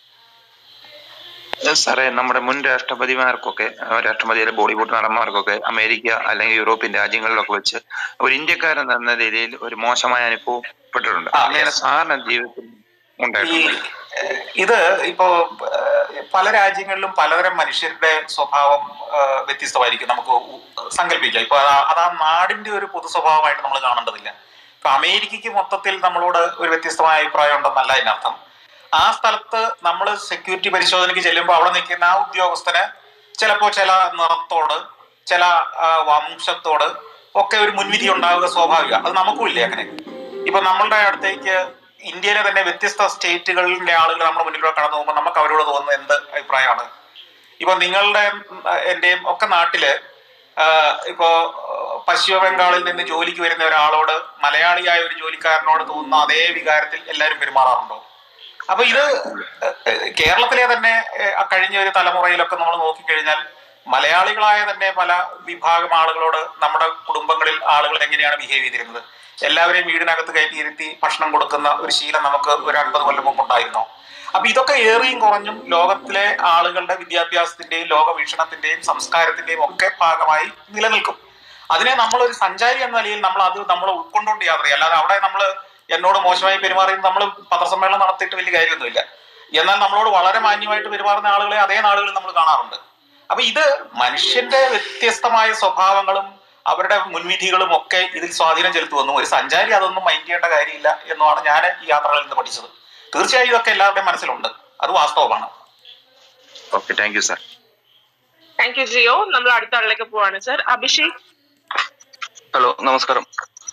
സാറേ നമ്മുടെ മുൻ രാഷ്ട്രപതിമാർക്കൊക്കെ ആ, രാഷ്ട്രപതിയുടെ ബോളിവുഡ് നടന്മാർക്കൊക്കെ അമേരിക്ക അല്ലെങ്കിൽ യൂറോപ്യൻ രാജ്യങ്ങളിലൊക്കെ വെച്ച് ഒരു ഇന്ത്യക്കാരൻ എന്ന രീതിയിൽ ഒരു മോശമായ അനുഭവം പെട്ടിട്ടുണ്ട് അങ്ങനെ സാറിന് ജീവിതത്തിൽ ഉണ്ടായിട്ടുണ്ട് ഇത് ഇപ്പോ ഏഹ്, പല രാജ്യങ്ങളിലും പലതരം മനുഷ്യരുടെ സ്വഭാവം ഏഹ്, വ്യത്യസ്തമായിരിക്കും നമുക്ക് ഉ- സങ്കല്പിക്കാം ഇപ്പൊ അതാ അത് ആ നാടിന്റെ ഒരു പൊതു സ്വഭാവമായിട്ട് നമ്മൾ കാണേണ്ടതില്ല ഇപ്പൊ അമേരിക്കക്ക് മൊത്തത്തിൽ നമ്മളോട് ഒരു വ്യത്യസ്തമായ അഭിപ്രായം ഉണ്ടെന്നല്ല അതിനർത്ഥം ആ സ്ഥലത്ത് നമ്മൾ സെക്യൂരിറ്റി പരിശോധനയ്ക്ക് ചെല്ലുമ്പോൾ അവിടെ നിൽക്കുന്ന ആ ഉദ്യോഗസ്ഥന് ചിലപ്പോൾ ചില നിറത്തോട് ചില ആ, വംശത്തോട് ഒക്കെ ഒരു മുൻവിധി ഉണ്ടാവുക സ്വാഭാവിക അത് നമുക്കും ഇല്ലേ അങ്ങനെ ഇപ്പൊ നമ്മളുടെ അടുത്തേക്ക് ഇന്ത്യയിലെ തന്നെ വ്യത്യസ്ത സ്റ്റേറ്റുകളിലെ ആളുകൾ നമ്മുടെ മുന്നിലൂടെ കടന്നു പോകുമ്പോൾ നമുക്ക് അവരോട് തോന്നുന്ന എന്ത് അഭിപ്രായമാണ് ഇപ്പൊ നിങ്ങളുടെ ഉം, എന്റെയും ഒക്കെ നാട്ടില് ആഹ് ഇപ്പോ ആഹ് പശ്ചിമ ബംഗാളിൽ നിന്ന് ജോലിക്ക് വരുന്ന ഒരാളോട് മലയാളിയായ ഒരു ജോലിക്കാരനോട് തോന്നുന്ന അതേ വികാരത്തിൽ എല്ലാവരും പെരുമാറാറുണ്ടോ അപ്പൊ ഇത് ഏഹ് കേരളത്തിലെ തന്നെ ഏഹ് ആ കഴിഞ്ഞ ഒരു തലമുറയിലൊക്കെ നമ്മൾ നോക്കിക്കഴിഞ്ഞാൽ മലയാളികളായ തന്നെ പല വിഭാഗം ആളുകളോട് നമ്മുടെ കുടുംബങ്ങളിൽ ആളുകൾ എങ്ങനെയാണ് ബിഹേവ് ചെയ്തിരുന്നത് എല്ലാവരെയും വീടിനകത്ത് കയറ്റി ഇരുത്തി ഭക്ഷണം കൊടുക്കുന്ന ഒരു ശീലം നമുക്ക് ഒരു അൻപത് കൊല്ലം മുമ്പ് ഉണ്ടായിരുന്നോ അപ്പൊ ഇതൊക്കെ ഏറിയും കുറഞ്ഞും ലോകത്തിലെ ആളുകളുടെ വിദ്യാഭ്യാസത്തിന്റെയും ലോകവീക്ഷണത്തിന്റെയും സംസ്കാരത്തിന്റെയും ഒക്കെ ഭാഗമായി നിലനിൽക്കും അതിനെ നമ്മൾ ഒരു സഞ്ചാരി എന്ന നിലയിൽ നമ്മൾ അത് നമ്മൾ ഉൾക്കൊണ്ടുകൊണ്ട് യാത്ര ചെയ്യുക അല്ലാതെ അവിടെ നമ്മൾ എന്നോട് മോശമായി പെരുമാറിയത് നമ്മൾ പത്രസമ്മേളനം നടത്തിയിട്ട് വലിയ കാര്യമൊന്നുമില്ല എന്നാൽ നമ്മളോട് വളരെ മാന്യമായിട്ട് പെരുമാറുന്ന ആളുകളെ അതേ നാടുകളിൽ നമ്മൾ കാണാറുണ്ട് അപ്പൊ ഇത് മനുഷ്യന്റെ വ്യത്യസ്തമായ സ്വഭാവങ്ങളും അവരുടെ മുൻവിധികളും ഒക്കെ ഇതിൽ സ്വാധീനം ചെലുത്തുമെന്നും ഒരു സഞ്ചാരി അതൊന്നും മൈൻഡ് ചെയ്യേണ്ട കാര്യമില്ല എന്നുമാണ് ഞാൻ ഈ യാത്രകളിൽ നിന്ന് പഠിച്ചത് തീർച്ചയായും ഇതൊക്കെ എല്ലാവരുടെയും മനസ്സിലുണ്ട് അത് വാസ്തവമാണ് okay thank you sir thank you Jio നമ്മൾ അടുത്ത ആളിലേക്ക് പോവാണ് സർ അഭിഷേക് ഹലോ നമസ്കാരം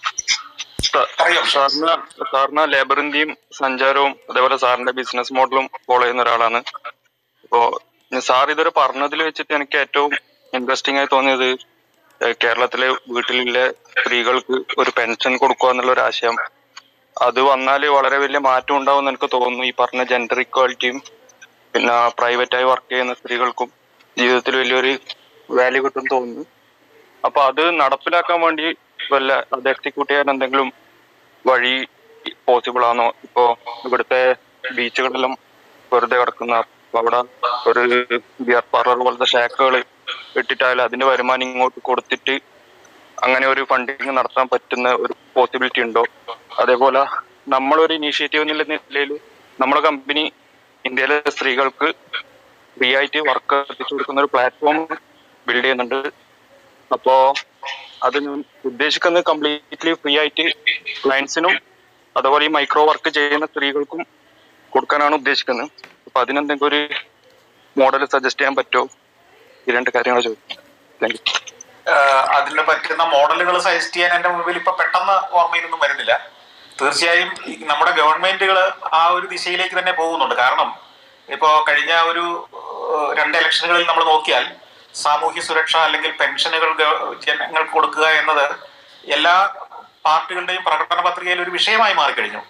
സാ- സാറിന് സാറിന് ലേബർ ഇന്ത്യയും സഞ്ചാരവും അതേപോലെ സാറിന്റെ ബിസിനസ് മോഡലും ഫോളോ ചെയ്യുന്ന ഒരാളാണ് ഇപ്പോ സാർ ഇതുവരെ പറഞ്ഞതിൽ വെച്ചിട്ട് എനിക്ക് ഏറ്റവും ഇൻട്രസ്റ്റിംഗ് ആയി തോന്നിയത് ഏഹ് കേരളത്തിലെ വീട്ടിലെ സ്ത്രീകൾക്ക് ഒരു പെൻഷൻ കൊടുക്കുക എന്നുള്ള ഒരു ആശയം അത് വന്നാൽ വളരെ വലിയ മാറ്റം ഉണ്ടാവും എന്ന് എനിക്ക് തോന്നുന്നു ഈ പറഞ്ഞ ജെൻഡർ ഇക്വാലിറ്റിയും പിന്നെ പ്രൈവറ്റായി വർക്ക് ചെയ്യുന്ന സ്ത്രീകൾക്കും ജീവിതത്തിൽ വലിയൊരു വാല്യൂ കിട്ടും തോന്നുന്നു അപ്പൊ അത് നടപ്പിലാക്കാൻ വേണ്ടി വല്ല അത് എക്സിക്യൂട്ട് ചെയ്യാൻ എന്തെങ്കിലും വഴി പോസിബിൾ ആണോ ഇപ്പോ ഇവിടുത്തെ ബീച്ചുകളെല്ലാം വെറുതെ കിടക്കുന്ന അപ്പൊ അവിടെ ഒരു ബിയർ പാർലർ പോലത്തെ ഷാക്കുകൾ ഇട്ടിട്ടായാലും അതിന്റെ വരുമാനം ഇങ്ങോട്ട് കൊടുത്തിട്ട് അങ്ങനെ ഒരു ഫണ്ടിങ് നടത്താൻ പറ്റുന്ന ഒരു പോസിബിലിറ്റി ഉണ്ടോ അതേപോലെ നമ്മളൊരു ഇനീഷ്യേറ്റീവ് എന്നുള്ള നിലയിൽ നമ്മളെ കമ്പനി ഇന്ത്യയിലെ സ്ത്രീകൾക്ക് ഫ്രീ ആയിട്ട് വർക്ക് എത്തിച്ചു കൊടുക്കുന്ന ഒരു പ്ലാറ്റ്ഫോം ബിൽഡ് ചെയ്യുന്നുണ്ട് അപ്പോ അത് ഞാൻ ഉദ്ദേശിക്കുന്നത് കംപ്ലീറ്റ്ലി ഫ്രീ ആയിട്ട് ക്ലയൻസിനും അതുപോലെ ഈ മൈക്രോ വർക്ക് ചെയ്യുന്ന സ്ത്രീകൾക്കും കൊടുക്കാനാണ് ഉദ്ദേശിക്കുന്നത് അപ്പൊ അതിനെന്തെങ്കിലും ഒരു മോഡൽ സജസ്റ്റ് ചെയ്യാൻ പറ്റുമോ ഈ രണ്ട് കാര്യങ്ങൾ ചോദിക്കും താങ്ക് യു ആഹ് അതിന് പറ്റുന്ന മോഡലുകൾ സജസ്റ്റ് ചെയ്യാൻ എന്റെ മുമ്പിൽ ഇപ്പൊ പെട്ടെന്ന് ഓർമ്മയിലൊന്നും വരുന്നില്ല തീർച്ചയായും ഈ നമ്മുടെ ഗവൺമെന്റുകൾ ആ ഒരു ദിശയിലേക്ക് തന്നെ പോകുന്നുണ്ട് കാരണം ഇപ്പോ കഴിഞ്ഞ ഒരു ഏഹ്, രണ്ട് ഇലക്ഷനുകളിൽ നമ്മൾ നോക്കിയാൽ സാമൂഹ്യ സുരക്ഷ അല്ലെങ്കിൽ പെൻഷനുകൾ ഗവ- ജനങ്ങൾക്ക് കൊടുക്കുക എന്നത് എല്ലാ പാർട്ടികളുടെയും പ്രകടന പത്രികയിൽ ഒരു വിഷയമായി മാറിക്കഴിഞ്ഞു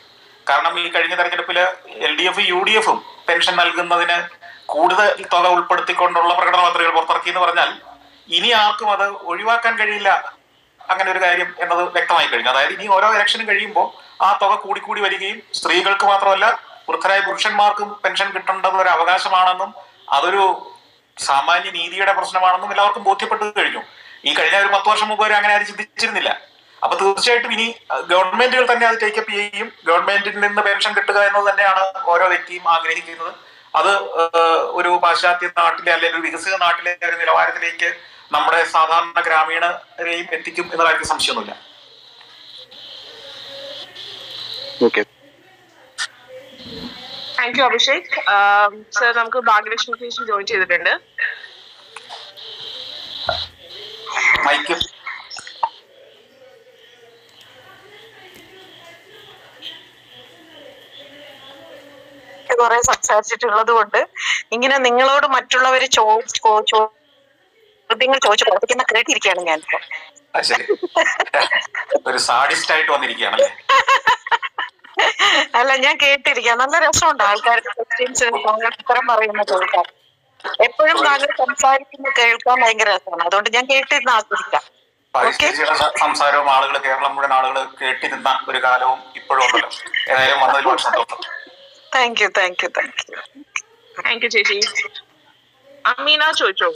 കാരണം ഈ കഴിഞ്ഞ തെരഞ്ഞെടുപ്പിൽ L D F U D എഫും പെൻഷൻ നൽകുന്നതിന് കൂടുതൽ തുക ഉൾപ്പെടുത്തിക്കൊണ്ടുള്ള പ്രകടന പത്രികകൾ പുറത്തിറക്കി എന്ന് പറഞ്ഞാൽ ഇനി ആർക്കും അത് ഒഴിവാക്കാൻ കഴിയില്ല അങ്ങനെ ഒരു കാര്യം എന്നത് വ്യക്തമായി കഴിഞ്ഞു അതായത് ഇനി ഓരോ ഇലക്ഷനും കഴിയുമ്പോൾ ആ തുക കൂടിക്കൂടി വരികയും സ്ത്രീകൾക്ക് മാത്രമല്ല വൃദ്ധരായ പുരുഷന്മാർക്കും പെൻഷൻ കിട്ടേണ്ടത് ഒരു അവകാശമാണെന്നും അതൊരു സാമാന്യ നീതിയുടെ പ്രശ്നമാണെന്നും എല്ലാവർക്കും ബോധ്യപ്പെട്ടു കഴിഞ്ഞു ഈ കഴിഞ്ഞ ഒരു പത്ത് വർഷം മുമ്പ് വരെ അങ്ങനെ ആരും ചിന്തിച്ചിരുന്നില്ല അപ്പൊ തീർച്ചയായിട്ടും ഇനി അഹ്, ഗവൺമെന്റുകൾ തന്നെ അത് ടേക്കപ്പ് ചെയ്യുകയും ഗവൺമെന്റിൽ നിന്ന് പെൻഷൻ കിട്ടുക എന്നത് തന്നെയാണ് ഓരോ വ്യക്തിയും ആഗ്രഹിക്കുന്നത് അത് ഏഹ്, ഒരു പാശ്ചാത്യ നാട്ടിലെ അല്ലെങ്കിൽ ഒരു വികസിത നാട്ടിലെ ഒരു നിലവാരത്തിലേക്ക് നമ്മുടെ സാധാരണ ഗ്രാമീണരെയും എത്തിക്കും എന്ന കാര്യത്തിൽ സംശയമൊന്നുമില്ല okay thank you Abhishek sir നമുക്ക് ഭാഗ്യലക്ഷ്മി ചേച്ചി ജോയിൻ ചെയ്തിട്ടുണ്ട് മൈക്ക് കുറെ സംസാരിച്ചിട്ടുള്ളത് കൊണ്ട് ഇങ്ങനെ നിങ്ങളോട് മറ്റുള്ളവർ ചോദ്യങ്ങൾ ചോദിച്ചു പ്രവർത്തിക്കുന്ന കേട്ടിരിക്കുകയാണ് ഞാൻ അത് ശരി ഒരു സാഡിസ്റ്റ് ആയിട്ട് വന്നിരിക്കുകയാണല്ലേ അല്ല ഞാൻ കേട്ടിരിക്കുക നല്ല രസമുണ്ട് ആൾക്കാർക്ക് ക്വസ്റ്റ്യൻസ് ഉത്തരം പറയുന്ന കേൾക്കാൻ എപ്പോഴും താങ്കൾ സംസാരിക്കുന്ന കേൾക്കാൻ ഭയങ്കര രസമാണ് അതുകൊണ്ട് ഞാൻ കേട്ടിരുന്ന് ആസ്വദിക്കാം പരിസ്ഥിതിയുടെ സ- സംസാരവും ആളുകൾ കേരളം മുഴുവൻ ആളുകൾ കേട്ടിരുന്ന ഒരു കാലവും ഇപ്പോഴും ഉണ്ടല്ലോ ഏതായാലും വന്നതിൽ വളരെ സന്തോഷം thank you thank you thank you thank you ചേച്ചി അമീന ചോദിച്ചോ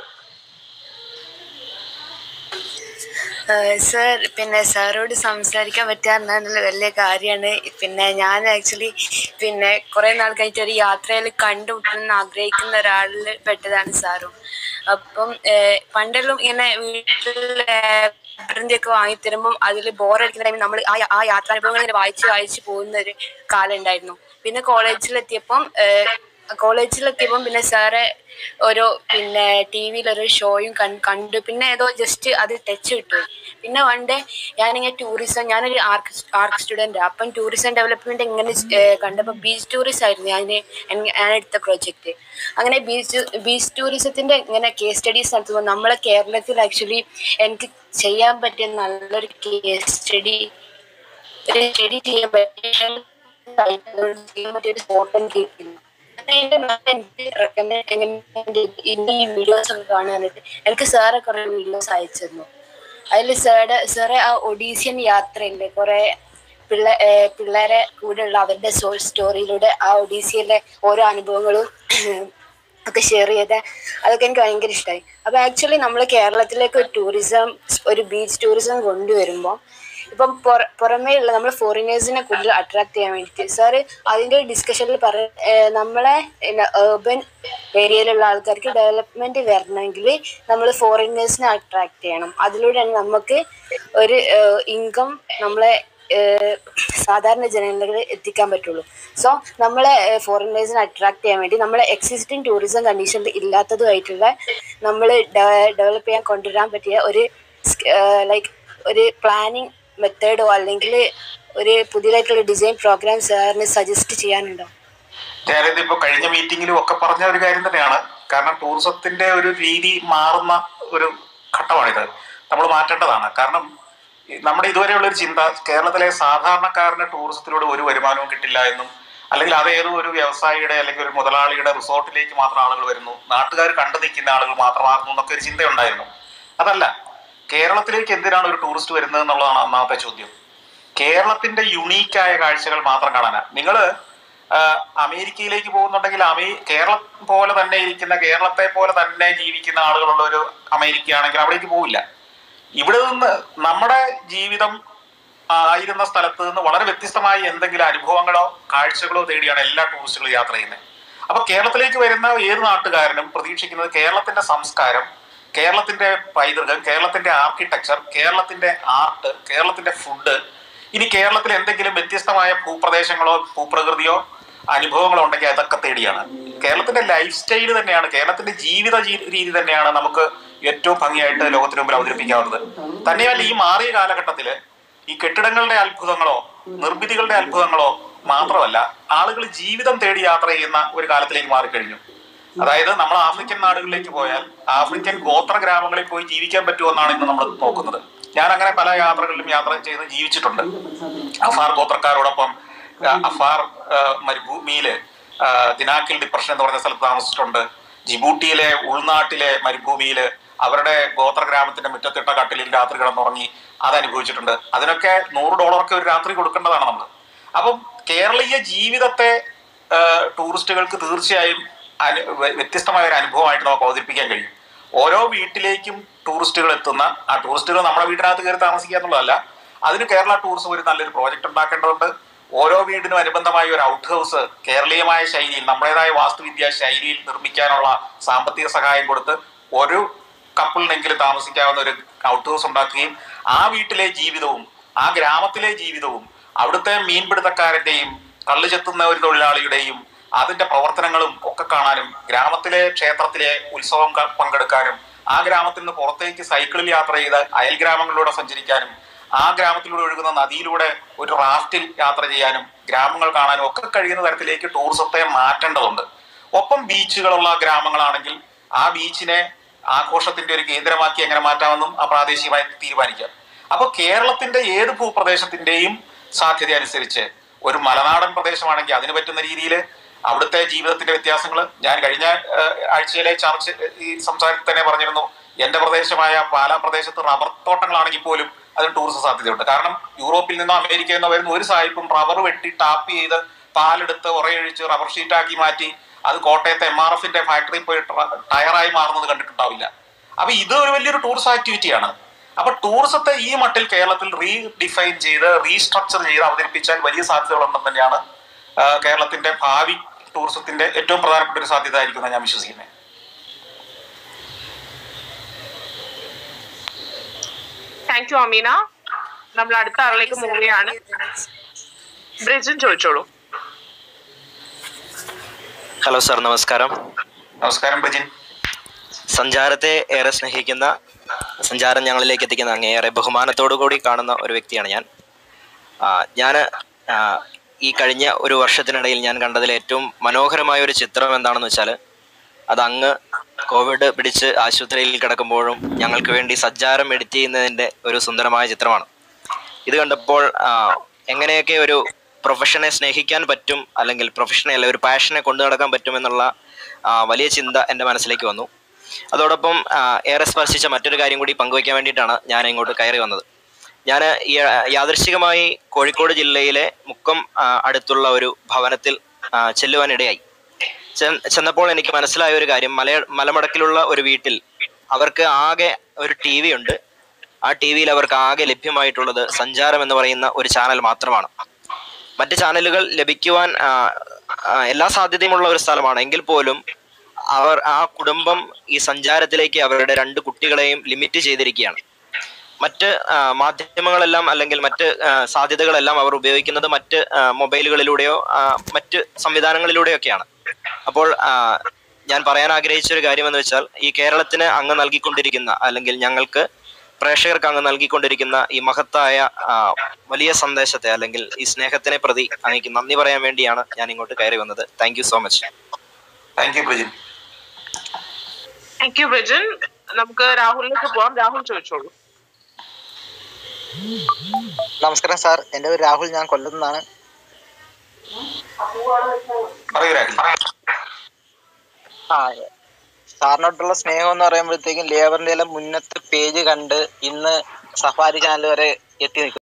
സർ പിന്നെ സാറോട് സംസാരിക്കാൻ പറ്റാറുണ്ടെന്നുള്ള വലിയ കാര്യമാണ് പിന്നെ ഞാൻ ആക്ച്വലി പിന്നെ കുറേ നാൾ കഴിഞ്ഞിട്ട് ഒരു യാത്രയിൽ കണ്ടുമുട്ടണമെന്ന് ആഗ്രഹിക്കുന്ന ഒരാളിൽ പെട്ടതാണ് സാറും അപ്പം ഏഹ്, പണ്ടെല്ലാം ഇങ്ങനെ വീട്ടിൽ ഒക്കെ വാങ്ങി തരുമ്പം അതിൽ ബോറടിക്കുന്ന ടൈമിൽ നമ്മൾ ആ ആ യാത്രാനുഭവങ്ങൾ ഇങ്ങനെ വായിച്ച് വായിച്ച് പോകുന്ന ഒരു കാലം ഉണ്ടായിരുന്നു പിന്നെ കോളേജിലെത്തിയപ്പം കോളേജിലെത്തിയപ്പം പിന്നെ സാറെ ഓരോ പിന്നെ ടി വിയിൽ ഒരു ഷോയും കണ്ടു പിന്നെ ഏതോ ജസ്റ്റ് അത് ടച്ച് കിട്ടും പിന്നെ വൺ ഡേ ഞാനിങ്ങനെ ടൂറിസം ഞാനൊരു ആർക്ക് ആർക്ക് സ്റ്റുഡൻ്റ് അപ്പം ടൂറിസം ഡെവലപ്മെൻറ്റ് ഇങ്ങനെ കണ്ടപ്പോൾ ബീച്ച് ടൂറിസം ആയിരുന്നു ഞാൻ ഞാൻ എടുത്ത പ്രോജക്റ്റ് അങ്ങനെ ബീച്ച് ബീച്ച് ടൂറിസത്തിൻ്റെ ഇങ്ങനെ കേസ് സ്റ്റഡീസ് നടത്തുമ്പോൾ നമ്മളെ കേരളത്തിൽ ആക്ച്വലി എനിക്ക് ചെയ്യാൻ പറ്റിയ നല്ലൊരു കേസ് സ്റ്റഡി ഒരു സ്റ്റഡി ചെയ്യാൻ പറ്റിയ ചെയ്യാൻ പറ്റിയ ഒരു സ്പോട്ട് എനിക്ക് കിട്ടിയിരുന്നു എന്റെ മാം എനിക്ക് റെക്കമെൻഡ് ഇനി ഈ വീഡിയോസ് ഒക്കെ കാണാനായിട്ട് എനിക്ക് സാറ് കുറെ വീഡിയോസ് അയച്ചു തന്നു അതിൽ സാറ് സാറ് ആ ഒഡീഷ്യൻ യാത്രയില്ലേ കുറെ പിള്ളേ ഏർ പിള്ളേരെ കൂടെയുള്ള അവരുടെ സ്റ്റോറിയിലൂടെ ആ ഒഡീസിയിലെ ഓരോ അനുഭവങ്ങളും ഒക്കെ ഷെയർ ചെയ്ത് അതൊക്കെ എനിക്ക് ഭയങ്കര ഇഷ്ടമായി അപ്പോൾ ആക്ച്വലി നമ്മൾ കേരളത്തിലേക്ക് ഒരു ടൂറിസം ഒരു ബീച്ച് ടൂറിസം കൊണ്ടുവരുമ്പോൾ ഇപ്പം പുറ പുറമേ ഉള്ള നമ്മൾ ഫോറിനേഴ്സിനെ കൂടുതൽ അട്രാക്ട് ചെയ്യാൻ വേണ്ടിയിട്ട് സാറ് അതിൻ്റെ ഡിസ്കഷനിൽ പറ ഏർ നമ്മളെ ഏർബൻ ഏരിയയിലുള്ള ആൾക്കാർക്ക് ഡെവലപ്മെൻറ്റ് വരണമെങ്കിൽ നമ്മൾ ഫോറിനേഴ്സിനെ അട്രാക്ട് ചെയ്യണം അതിലൂടെയാണ് നമുക്ക് ഒരു ഇൻകം നമ്മളെ ഏർ സാധാരണ ജനങ്ങളിൽ എത്തിക്കാൻ പറ്റുള്ളൂ സോ നമ്മളെ ഫോറിനേഴ്സിനെ അട്രാക്ട് ചെയ്യാൻ വേണ്ടി നമ്മളെ എക്സിസ്റ്റിംഗ് ടൂറിസം കണ്ടീഷനിൽ ഇല്ലാത്തതുമായിട്ടുള്ള നമ്മൾ ഡെവലപ്പ് ചെയ്യാൻ കൊണ്ടുവരാൻ പറ്റിയ ഒരു ലൈക്ക് ഒരു പ്ലാനിങ് മെത്തേഡോ അല്ലെങ്കിൽ ഒരു പുതിയതായിട്ടുള്ള ഡിസൈൻ പ്രോഗ്രാം സാറിന് സജസ്റ്റ് ചെയ്യാനുണ്ടോ ഞാനിത് ഇപ്പൊ കഴിഞ്ഞ മീറ്റിംഗിലും ഒക്കെ പറഞ്ഞ ഒരു കാര്യം തന്നെയാണ് കാരണം ടൂറിസത്തിന്റെ ഒരു രീതി മാറുന്ന ഒരു ഘട്ടമാണിത് നമ്മൾ മാറ്റേണ്ടതാണ് കാരണം ഈ നമ്മുടെ ഇതുവരെയുള്ള ഒരു ചിന്ത കേരളത്തിലെ സാധാരണക്കാരന് ടൂറിസത്തിലൂടെ ഒരു വരുമാനവും കിട്ടില്ല എന്നും അല്ലെങ്കിൽ അത് ഏതോ ഒരു വ്യവസായിയുടെ അല്ലെങ്കിൽ ഒരു മുതലാളിയുടെ റിസോർട്ടിലേക്ക് മാത്രം ആളുകൾ വരുന്നു നാട്ടുകാർ കണ്ടു നിൽക്കുന്ന ആളുകൾ മാത്രമാകുന്നു എന്നൊക്കെ ഒരു ചിന്തയുണ്ടായിരുന്നു അതല്ല കേരളത്തിലേക്ക് എന്തിനാണ് ഒരു ടൂറിസ്റ്റ് വരുന്നത് എന്നുള്ളതാണ് ഒന്നാമത്തെ ചോദ്യം കേരളത്തിന്റെ യുണീക്കായ കാഴ്ചകൾ മാത്രം കാണാനാണ് നിങ്ങൾ അമേരിക്കയിലേക്ക് പോകുന്നുണ്ടെങ്കിൽ അമേ കേരളം പോലെ തന്നെ ഇരിക്കുന്ന കേരളത്തെ പോലെ തന്നെ ജീവിക്കുന്ന ആളുകളുള്ള ഒരു അമേരിക്കയാണെങ്കിൽ അവിടേക്ക് പോവില്ല ഇവിടെ നിന്ന് നമ്മുടെ ജീവിതം ആയിരുന്ന സ്ഥലത്ത് നിന്ന് വളരെ വ്യത്യസ്തമായ എന്തെങ്കിലും അനുഭവങ്ങളോ കാഴ്ചകളോ തേടിയാണ് എല്ലാ ടൂറിസ്റ്റുകളും യാത്ര ചെയ്യുന്നത് അപ്പൊ കേരളത്തിലേക്ക് വരുന്ന ഏത് നാട്ടുകാരനും പ്രതീക്ഷിക്കുന്നത് കേരളത്തിന്റെ സംസ്കാരം കേരളത്തിന്റെ പൈതൃകം കേരളത്തിന്റെ ആർക്കിടെക്ചർ കേരളത്തിന്റെ ആർട്ട് കേരളത്തിന്റെ ഫുഡ് ഇനി കേരളത്തിൽ എന്തെങ്കിലും വ്യത്യസ്തമായ ഭൂപ്രദേശങ്ങളോ ഭൂപ്രകൃതിയോ അനുഭവങ്ങളോ ഉണ്ടെങ്കിൽ അതൊക്കെ തേടിയാണ് കേരളത്തിന്റെ ലൈഫ് സ്റ്റൈൽ തന്നെയാണ് കേരളത്തിന്റെ ജീവിത ജീ- രീതി തന്നെയാണ് നമുക്ക് ഏറ്റവും ഭംഗിയായിട്ട് ലോകത്തിന് മുമ്പിൽ അവതരിപ്പിക്കാവുന്നത് തന്നെയല്ല ഈ മാറിയ കാലഘട്ടത്തില് ഈ കെട്ടിടങ്ങളുടെ അത്ഭുതങ്ങളോ നിർമ്മിതികളുടെ അത്ഭുതങ്ങളോ മാത്രമല്ല ആളുകൾ ജീവിതം തേടി യാത്ര ചെയ്യുന്ന ഒരു കാലത്തിലേക്ക് മാറിക്കഴിഞ്ഞു അതായത് നമ്മൾ ആഫ്രിക്കൻ നാടുകളിലേക്ക് പോയാൽ ആഫ്രിക്കൻ ഗോത്ര ഗ്രാമങ്ങളിൽ പോയി ജീവിക്കാൻ പറ്റുമോ എന്നാണ് ഇന്ന് നമ്മൾ നോക്കുന്നത് ഞാൻ അങ്ങനെ പല യാത്രകളിലും യാത്ര ചെയ്ത് ജീവിച്ചിട്ടുണ്ട് അഫാർ ഗോത്രക്കാരോടൊപ്പം ആ, അഫാർ ആ, മരുഭൂമിയില് ആ, ദിനാക്കിൽ ഡിപ്രഷൻ എന്ന് പറഞ്ഞ സ്ഥലത്ത് താമസിച്ചിട്ടുണ്ട് ജിബൂട്ടിയിലെ ഉൾനാട്ടിലെ മരുഭൂമിയില് അവരുടെ ഗോത്ര ഗ്രാമത്തിന്റെ മുറ്റത്തിട്ട കട്ടിലിൽ രാത്രി കിടന്നുറങ്ങി അത് അനുഭവിച്ചിട്ടുണ്ട് അതിനൊക്കെ നൂറ് ഡോളറൊക്കെ ഒരു രാത്രി കൊടുക്കേണ്ടതാണ് നമ്മൾ അപ്പം കേരളീയ ജീവിതത്തെ ആ, ടൂറിസ്റ്റുകൾക്ക് തീർച്ചയായും അനു വ്യ- വ്യത്യസ്തമായ ഒരു അനുഭവമായിട്ട് നമുക്ക് അവതരിപ്പിക്കാൻ കഴിയും ഓരോ വീട്ടിലേക്കും ടൂറിസ്റ്റുകൾ എത്തുന്ന ആ ടൂറിസ്റ്റുകൾ നമ്മുടെ വീടിനകത്ത് കയറി താമസിക്കുക എന്നുള്ളതല്ല അതിന് കേരള ടൂറിസം ഒരു നല്ലൊരു പ്രോജക്റ്റ് ഉണ്ടാക്കേണ്ടതുണ്ട് ഓരോ വീടിനും അനുബന്ധമായ ഒരു ഔട്ട് ഹൗസ് കേരളീയമായ ശൈലിയിൽ നമ്മുടേതായ വാസ്തുവിദ്യാ ശൈലിയിൽ നിർമ്മിക്കാനുള്ള സാമ്പത്തിക സഹായം കൊടുത്ത് ഒരു കപ്പിളിനെങ്കിലും താമസിക്കാവുന്ന ഒരു ഔട്ട് ഹൗസ് ഉണ്ടാക്കുകയും ആ വീട്ടിലെ ജീവിതവും ആ ഗ്രാമത്തിലെ ജീവിതവും അവിടുത്തെ മീൻപിടുത്തക്കാരന്റെയും കള്ളു ചെത്തുന്ന ഒരു തൊഴിലാളിയുടെയും അതിന്റെ പ്രവർത്തനങ്ങളും ഒക്കെ കാണാനും ഗ്രാമത്തിലെ ക്ഷേത്രത്തിലെ ഉത്സവം ക- പങ്കെടുക്കാനും ആ ഗ്രാമത്തിൽ നിന്ന് പുറത്തേക്ക് സൈക്കിളിൽ യാത്ര ചെയ്ത് അയൽ ഗ്രാമങ്ങളിലൂടെ സഞ്ചരിക്കാനും ആ ഗ്രാമത്തിലൂടെ ഒഴുകുന്ന നദിയിലൂടെ ഒരു റാഫ്റ്റിൽ യാത്ര ചെയ്യാനും ഗ്രാമങ്ങൾ കാണാനും ഒക്കെ കഴിയുന്ന തരത്തിലേക്ക് ടൂറിസത്തെ മാറ്റേണ്ടതുണ്ട് ഒപ്പം ബീച്ചുകളുള്ള ഗ്രാമങ്ങളാണെങ്കിൽ ആ ബീച്ചിനെ ആഘോഷത്തിന്റെ ഒരു കേന്ദ്രമാക്കി എങ്ങനെ മാറ്റാമെന്നും ആ പ്രാദേശികമായി തീരുമാനിക്കാം അപ്പോൾ കേരളത്തിന്റെ ഏത് ഭൂപ്രദേശത്തിന്റെയും സാധ്യത അനുസരിച്ച് ഒരു മലനാടൻ പ്രദേശമാണെങ്കിൽ അതിന് പറ്റുന്ന രീതിയിൽ അവിടുത്തെ ജീവിതത്തിന്റെ വ്യത്യാസങ്ങൾ ഞാൻ കഴിഞ്ഞ ഏഹ്, ആഴ്ചയിലെ ചർച്ച ഈ സംസാരത്തിൽ തന്നെ പറഞ്ഞിരുന്നു എന്റെ പ്രദേശമായ പാലാ പ്രദേശത്ത് റബ്ബർ തോട്ടങ്ങളാണെങ്കിൽ പോലും അതിന് ടൂറിസം സാധ്യതയുണ്ട് കാരണം യൂറോപ്പിൽ നിന്നോ അമേരിക്കയിൽ നിന്നോ വരുന്ന ഒരു സായിപ്പും റബ്ബർ വെട്ടി ടാപ്പ് ചെയ്ത് പാലെടുത്ത് ഉറയൊഴിച്ച് റബ്ബർ ഷീറ്റാക്കി മാറ്റി അത് കോട്ടയത്തെ എം ആർ എഫിന്റെ ഫാക്ടറിയിൽ പോയി ട- ടയറായി മാറുന്നത് കണ്ടിട്ടുണ്ടാവില്ല അപ്പൊ ഇത് ഒരു വലിയൊരു ടൂറിസം ആക്ടിവിറ്റിയാണ് അപ്പൊ ടൂറിസത്തെ ഈ മട്ടിൽ കേരളത്തിൽ റീഡിഫൈൻ ചെയ്ത് റീസ്ട്രക്ചർ ചെയ്ത് അവതരിപ്പിച്ചാൽ വലിയ സാധ്യതകളുണ്ടെന്ന് തന്നെയാണ് ആ, കേരളത്തിന്റെ ഭാവി ടൂറിസത്തിന്റെ ഏറ്റവും പ്രധാനപ്പെട്ട ഒരു സാധ്യത ആയിരിക്കും ഞാൻ വിശ്വസിക്കുന്നത് താങ്ക് യു അമീന നമ്മൾ അടുത്ത ആളിലേക്ക് മൂവ് ചെയ്യാണ് ബ്രിജിൻ ചോദിച്ചോളൂ ഹലോ സാർ നമസ്കാരം നമസ്കാരം ബജിൻ സഞ്ചാരത്തെ ഏറെ സ്നേഹിക്കുന്ന സഞ്ചാരം ഞങ്ങളിലേക്ക് എത്തിക്കുന്ന അങ്ങേറെ ബഹുമാനത്തോടു കൂടി കാണുന്ന ഒരു വ്യക്തിയാണ് ഞാൻ ഞാൻ ഈ കഴിഞ്ഞ ഒരു വർഷത്തിനിടയിൽ ഞാൻ കണ്ടതിൽ ഏറ്റവും മനോഹരമായ ഒരു ചിത്രം എന്താണെന്ന് വെച്ചാൽ അത് അങ്ങ് കോവിഡ് പിടിച്ച് ആശുപത്രിയിൽ കിടക്കുമ്പോഴും ഞങ്ങൾക്ക് വേണ്ടി സഞ്ചാരം എഡിറ്റ് ചെയ്യുന്നതിൻ്റെ ഒരു സുന്ദരമായ ചിത്രമാണ് ഇത് കണ്ടപ്പോൾ ആ, എങ്ങനെയൊക്കെ ഒരു പ്രൊഫഷനെ സ്നേഹിക്കാൻ പറ്റും അല്ലെങ്കിൽ പ്രൊഫഷനെ അല്ല ഒരു പാഷനെ കൊണ്ടു നടക്കാൻ പറ്റുമെന്നുള്ള ആ, വലിയ ചിന്ത എൻ്റെ മനസ്സിലേക്ക് വന്നു അതോടൊപ്പം ആ, ഏറെ സ്പർശിച്ച മറ്റൊരു കാര്യം കൂടി പങ്കുവയ്ക്കാൻ വേണ്ടിയിട്ടാണ് ഞാൻ ഇങ്ങോട്ട് കയറി വന്നത് ഞാൻ യാദൃശികമായി കോഴിക്കോട് ജില്ലയിലെ മുക്കം ആ, അടുത്തുള്ള ഒരു ഭവനത്തിൽ ആ, ചെല്ലുവാനിടയായി ചെൻ- ചെന്നപ്പോൾ എനിക്ക് മനസ്സിലായ ഒരു കാര്യം മല മലമടക്കിലുള്ള ഒരു വീട്ടിൽ അവർക്ക് ആകെ ഒരു ടി വി ഉണ്ട് ആ ടി വിയിൽ അവർക്ക് ആകെ ലഭ്യമായിട്ടുള്ളത് സഞ്ചാരം എന്ന് പറയുന്ന ഒരു ചാനൽ മാത്രമാണ് മറ്റ് ചാനലുകൾ ലഭിക്കുവാൻ ആ, ആ, എല്ലാ സാധ്യതയുമുള്ള ഒരു സ്ഥലമാണ് എങ്കിൽ പോലും അവർ ആ കുടുംബം ഈ സഞ്ചാരത്തിലേക്ക് അവരുടെ രണ്ട് കുട്ടികളെയും ലിമിറ്റ് ചെയ്തിരിക്കുകയാണ് മറ്റ് ആ, മാധ്യമങ്ങളെല്ലാം അല്ലെങ്കിൽ മറ്റ് ആ, സാധ്യതകളെല്ലാം അവർ ഉപയോഗിക്കുന്നത് മറ്റ് ആ, മൊബൈലുകളിലൂടെയോ ആ, മറ്റ് സംവിധാനങ്ങളിലൂടെയൊക്കെയാണ് അപ്പോൾ ആ, ഞാൻ പറയാൻ ആഗ്രഹിച്ച ഒരു കാര്യം എന്ന് വെച്ചാൽ ഈ കേരളത്തിന് അങ്ങ് നൽകിക്കൊണ്ടിരിക്കുന്ന അല്ലെങ്കിൽ ഞങ്ങൾക്ക് പ്രേക്ഷകർക്ക് അങ്ങ് നൽകിക്കൊണ്ടിരിക്കുന്ന ഈ മഹത്തായ ആ, വലിയ സന്ദേശത്തെ അല്ലെങ്കിൽ ഈ സ്നേഹത്തിനെ പ്രതി അങ്ങേക്ക് നന്ദി പറയാൻ വേണ്ടിയാണ് ഞാൻ ഇങ്ങോട്ട് കയറി വന്നത് thank you so much thank you Brijin thank you Brijin നമുക്ക് രാഹുലിലേക്ക് പോവാം രാഹുൽ ചോദിച്ചോളൂ നമസ്കാരം സാർ എൻ്റെ പേര് രാഹുൽ ഞാൻ കൊല്ലത്ത് നിന്നാണ് ആ സാറിനോട്ടുള്ള സ്നേഹം എന്ന് പറയുമ്പോഴത്തേക്കും ലേബറിന്റെ എല്ലാം മുന്നത്തെ പേജ് കണ്ട് ഇന്ന് സഫാരി ചാനൽ വരെ എത്തി നിൽക്കുന്നു